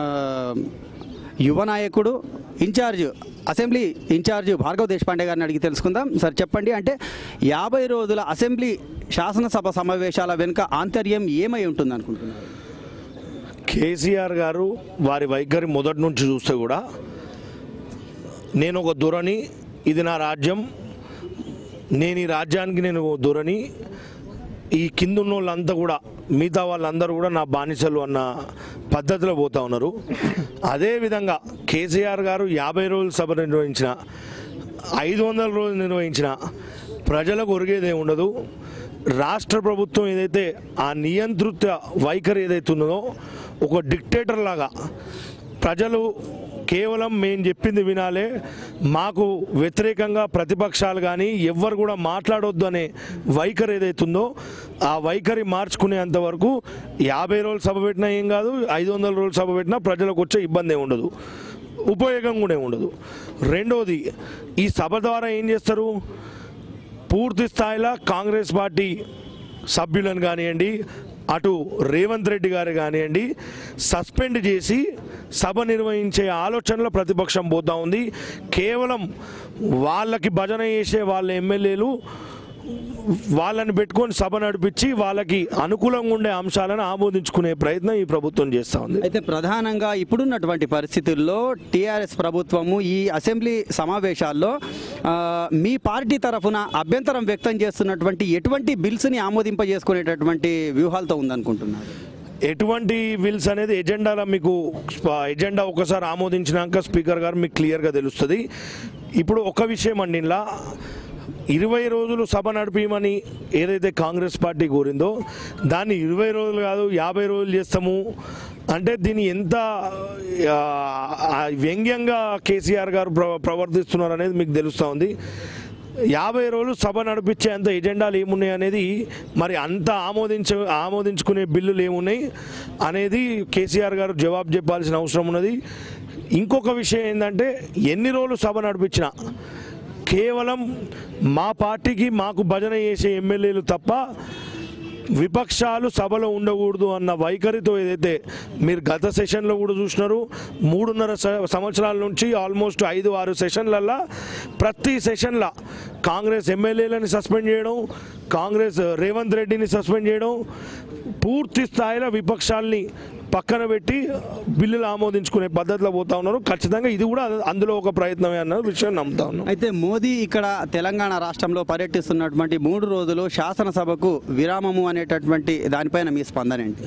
Speaker 17: యువ నాయకుడు incharge assembly incharge Bhargav Deshpande గారిని అడిగి తెలుసుకుందాం సార్ చెప్పండి అంటే యాభై రోజుల అసెంబ్లీ శాసనసభ సమావేశాల వెనుక ఆంతర్యం ఏమై ఉంటుంది అనుకుంటున్నారు
Speaker 18: కేసీఆర్ గారు వారి వైఖరి మొదటి నుంచి చూస్తే కూడా నేను ఒక ధోరణి ఇది నా రాజ్యం నేను ఈ రాజ్యానికి నేను ఓ ధోరణి ఈ కింద ఉన్న వాళ్ళంతా కూడా మిగతా వాళ్ళందరూ కూడా నా బానిసలు అన్న పద్ధతిలో పోతా ఉన్నారు అదేవిధంగా కేసీఆర్ గారు యాభై రోజుల సభ నిర్వహించిన ఐదు వందల రోజులు నిర్వహించిన ప్రజలకు ఒరిగేదే ఉండదు రాష్ట్ర ప్రభుత్వం ఏదైతే ఆ నియంత్రిత వైఖరి ఏదైతే ఉన్నదో ఒక డిక్టేటర్ లాగా ప్రజలు కేవలం మేము చెప్పింది వినాలే మాకు వ్యతిరేకంగా ప్రతిపక్షాలు కానీ ఎవ్వరు కూడా మాట్లాడొద్దు అనే వైఖరి ఏదైతుందో ఆ వైఖరి మార్చుకునేంత వరకు యాభై రోజులు సభ పెట్టినా ఏం కాదు ఐదు వందల రోజులు సభ పెట్టినా ప్రజలకు వచ్చే ఇబ్బంది ఏమి ఉండదు ఉపయోగం కూడా ఏమి ఉండదు రెండోది ఈ సభ ద్వారా ఏం చేస్తారు పూర్తి స్థాయిలో కాంగ్రెస్ పార్టీ సభ్యులను కానివ్వండి అటు రేవంత్ రెడ్డి గారు కానివ్వండి సస్పెండ్ చేసి సభ నిర్వహించే ఆలోచనలో ప్రతిపక్షం పోతా ఉంది కేవలం వాళ్ళకి భజన చేసే వాళ్ళ ఎమ్మెల్యేలు వాళ్ళని పెట్టుకొని సభ నడిపించి వాళ్ళకి అనుకూలంగా ఉండే అంశాలను ఆమోదించుకునే ప్రయత్నం ఈ ప్రభుత్వం చేస్తూ ఉంది
Speaker 17: అయితే ప్రధానంగా ఇప్పుడున్నటువంటి పరిస్థితుల్లో టీఆర్ఎస్ ప్రభుత్వము ఈ అసెంబ్లీ సమావేశాల్లో ఆ, మీ పార్టీ తరఫున అభ్యంతరం వ్యక్తం చేస్తున్నటువంటి ఎటువంటి బిల్స్ని ఆమోదింపజేసుకునేటటువంటి వ్యూహాలతో ఉందనుకుంటున్నారు
Speaker 18: ఎటువంటి విల్స్ అనేది ఎజెండాలో మీకు స్ప- ఎజెండా ఒకసారి ఆమోదించినాక స్పీకర్ గారు మీకు క్లియర్గా తెలుస్తుంది ఇప్పుడు ఒక విషయం అండి ఇలా ఇరవై రోజులు సభ నడిపిమని ఏదైతే కాంగ్రెస్ పార్టీ కోరిందో దాన్ని ఇరవై రోజులు కాదు యాభై రోజులు చేస్తాము అంటే దీన్ని ఎంత ఆ, ఆ, వ్యంగ్యంగా కేసీఆర్ గారు ప్ర ప్రవర్తిస్తున్నారు అనేది మీకు తెలుస్తూ ఉంది యాభై రోజులు సభ నడిపించే అంత ఎజెండాలు ఏమున్నాయి అనేది మరి అంత ఆమోదించ ఆమోదించుకునే బిల్లులు ఏమున్నాయి అనేది కేసీఆర్ గారు జవాబు చెప్పాల్సిన అవసరం ఉన్నది ఇంకొక విషయం ఏంటంటే ఎన్ని రోజులు సభ నడిపించినా కేవలం మా పార్టీకి మాకు భజన చేసే ఎమ్మెల్యేలు తప్ప విపక్షాలు సభలో ఉండకూడదు అన్న వైఖరితో ఏదైతే మీరు గత సెషన్లో కూడా చూసినారు మూడున్నర స- సంవత్సరాల నుంచి ఆల్మోస్ట్ ఐదు ఆరు సెషన్లల్లో ప్రతి సెషన్లో కాంగ్రెస్ ఎమ్మెల్యేలని సస్పెండ్ చేయడం కాంగ్రెస్ రేవంత్ రెడ్డిని సస్పెండ్ చేయడం పూర్తి స్థాయిలో విపక్షాల్ని పక్కన పెట్టి బిల్లులు ఆమోదించుకునే పద్ధతిలో పోతా ఉన్నారు ఖచ్చితంగా ఇది కూడా అందులో ఒక ప్రయత్నమే అన్న విషయం నమ్ముతా ఉన్నాం
Speaker 17: అయితే మోదీ ఇక్కడ తెలంగాణ రాష్ట్రంలో పర్యటిస్తున్నటువంటి మూడు రోజులు శాసనసభకు విరామము అనేటటువంటి దానిపైన మీ స్పందన ఏంటి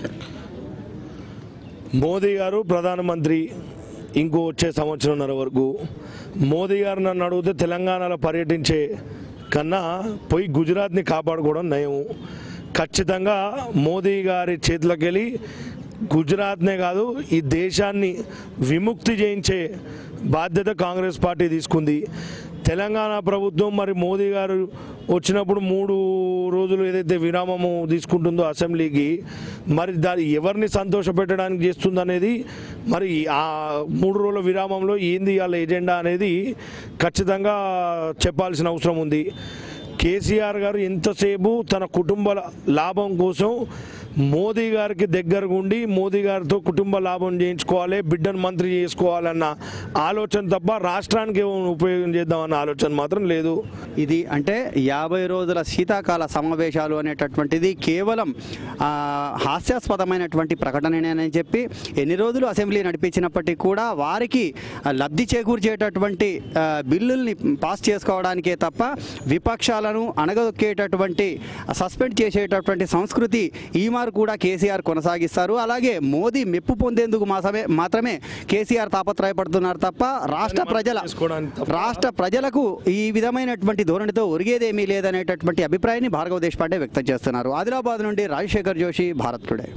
Speaker 18: మోదీ గారు ప్రధానమంత్రి ఇంకో వచ్చే సంవత్సరంన్నర వరకు మోదీ గారు నన్ను అడిగితే తెలంగాణలో పర్యటించే కన్నా పోయి గుజరాత్ని కాపాడుకోవడం నయం ఖచ్చితంగా మోదీ గారి చేతిలోకి వెళ్ళి గుజరాత్నే కాదు ఈ దేశాన్ని విముక్తి చేయించే బాధ్యత కాంగ్రెస్ పార్టీ తీసుకుంది తెలంగాణ ప్రభుత్వం మరి మోదీ గారు వచ్చినప్పుడు మూడు రోజులు ఏదైతే విరామము తీసుకుంటుందో అసెంబ్లీకి మరి దాని ఎవరిని సంతోషపెట్టడానికి చేస్తుంది అనేది మరి ఆ మూడు రోజుల విరామంలో ఏంది వాళ్ళ ఎజెండా అనేది ఖచ్చితంగా చెప్పాల్సిన అవసరం ఉంది కేసీఆర్ గారు ఎంతసేపు తన కుటుంబ లాభం కోసం మోదీ గారికి దగ్గరగా ఉండి మోదీ గారితో కుటుంబ లాభం చేయించుకోవాలి బిడ్డను మంత్రి చేసుకోవాలన్న ఆలోచన తప్ప రాష్ట్రానికి ఏమైనా ఉపయోగం చేద్దామన్న ఆలోచన మాత్రం లేదు
Speaker 17: ఇది అంటే యాభై రోజుల శీతాకాల సమావేశాలు అనేటటువంటిది కేవలం ఆ, హాస్యాస్పదమైనటువంటి ప్రకటనని చెప్పి ఎన్ని రోజులు అసెంబ్లీ నడిపించినప్పటికీ కూడా వారికి ఆ, లబ్ధి చేకూర్చేటటువంటి ఆ, బిల్లుల్ని పాస్ చేసుకోవడానికే తప్ప విపక్షాలను అణగదొక్కేటటువంటి సస్పెండ్ చేసేటటువంటి సంస్కృతి ఈ మారు కూడా కేసీఆర్ కొనసాగిస్తారు అలాగే మోదీ మెప్పు పొందేందుకు మాసమే మాత్రమే కేసీఆర్ తాపత్రయపడుతున్నారు తప్ప రాష్ట్ర ప్రజల రాష్ట్ర ప్రజలకు ఈ విధమైనటువంటి ధోరణితో ఒరిగేదేమీ లేదనేటటువంటి అభిప్రాయాన్ని భార్గవ దేశపాండే వ్యక్తం చేస్తున్నారు ఆదిలాబాద్ నుండి రాజశేఖర్ జోషి భారత్ టుడే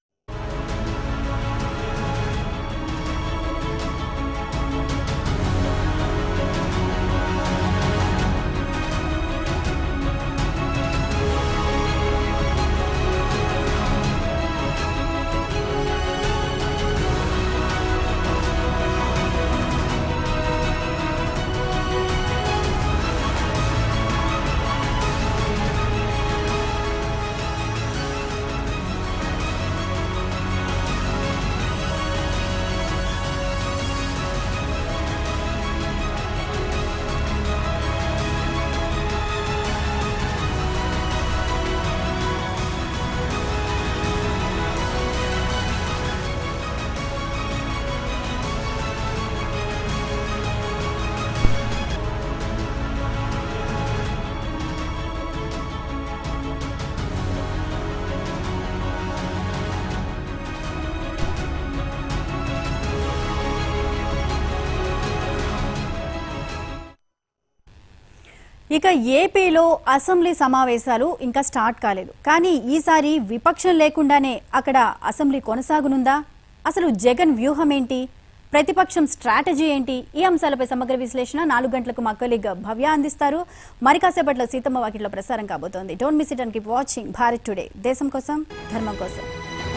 Speaker 1: ఇక ఏపీలో అసెంబ్లీ సమావేశాలు ఇంకా స్టార్ట్ కాలేదు కానీ ఈసారి విపక్షం లేకుండానే అక్కడ అసెంబ్లీ కొనసాగనుందా అసలు జగన్ వ్యూహం ఏంటి ప్రతిపక్షం స్ట్రాటజీ ఏంటి ఈ అంశాలపై సమగ్ర విశ్లేషణ నాలుగు గంటలకు మా కొలీగ్ భవ్య అందిస్తారు మరి కాసేపట్లో సీతమ్మ వాకిట్లో ప్రసారం కాబోతోంది don't miss it and keep watching Bharat today దేశం కోసం ధర్మం కోసం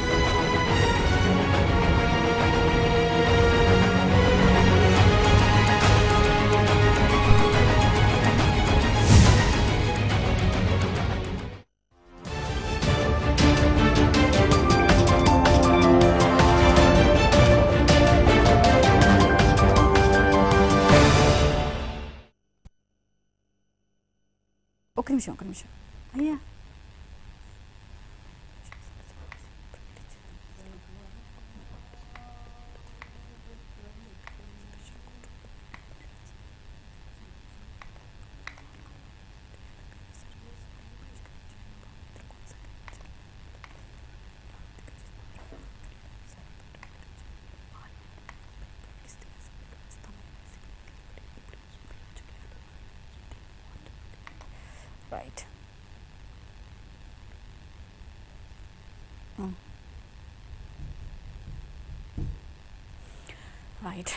Speaker 1: ఒక నిమిషం ఒక నిమిషం అయ్యా రైట్ రైట్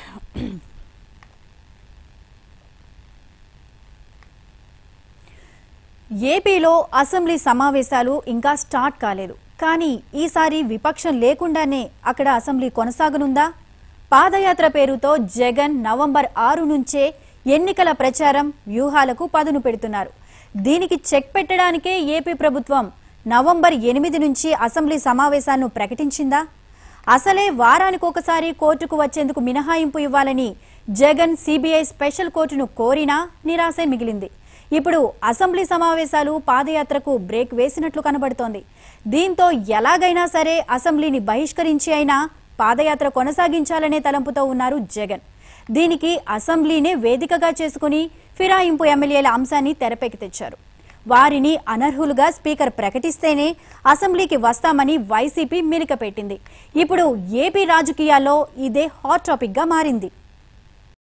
Speaker 1: ఏపీలో అసెంబ్లీ సమావేశాలు ఇంకా స్టార్ట్ కాలేదు కానీ ఈసారి విపక్షం లేకుండానే అక్కడ అసెంబ్లీ కొనసాగనుందా పాదయాత్ర పేరుతో జగన్ నవంబర్ ఆరు నుంచే ఎన్నికల ప్రచారం వ్యూహాలకు పదును పెడుతున్నారు దీనికి చెక్ పెట్టడానికే ఏపీ ప్రభుత్వం నవంబర్ ఎనిమిది నుంచి అసెంబ్లీ సమావేశాలను ప్రకటించిందా అసలే వారానికి ఒకసారి కోర్టుకు వచ్చేందుకు మినహాయింపు ఇవ్వాలని జగన్ సిబిఐ స్పెషల్ కోర్టును కోరినా నిరాశే మిగిలింది ఇప్పుడు అసెంబ్లీ సమావేశాలు పాదయాత్రకు బ్రేక్ వేసినట్లు కనబడుతోంది దీంతో ఎలాగైనా సరే అసెంబ్లీని బహిష్కరించి అయినా పాదయాత్ర కొనసాగించాలనే తలంపుతో ఉన్నారు జగన్ దీనికి అసెంబ్లీనే వేదికగా చేసుకుని ఫిరాయింపు ఎమ్మెల్యేల అంశాన్ని తెరపైకి తెచ్చారు వారిని అనర్హులుగా స్పీకర్ ప్రకటిస్తేనే అసెంబ్లీకి వస్తామని వైసీపీ మెలిక పెట్టింది ఇప్పుడు ఏపీ రాజకీయాల్లో ఇదే హాట్ టాపిక్ గా మారింది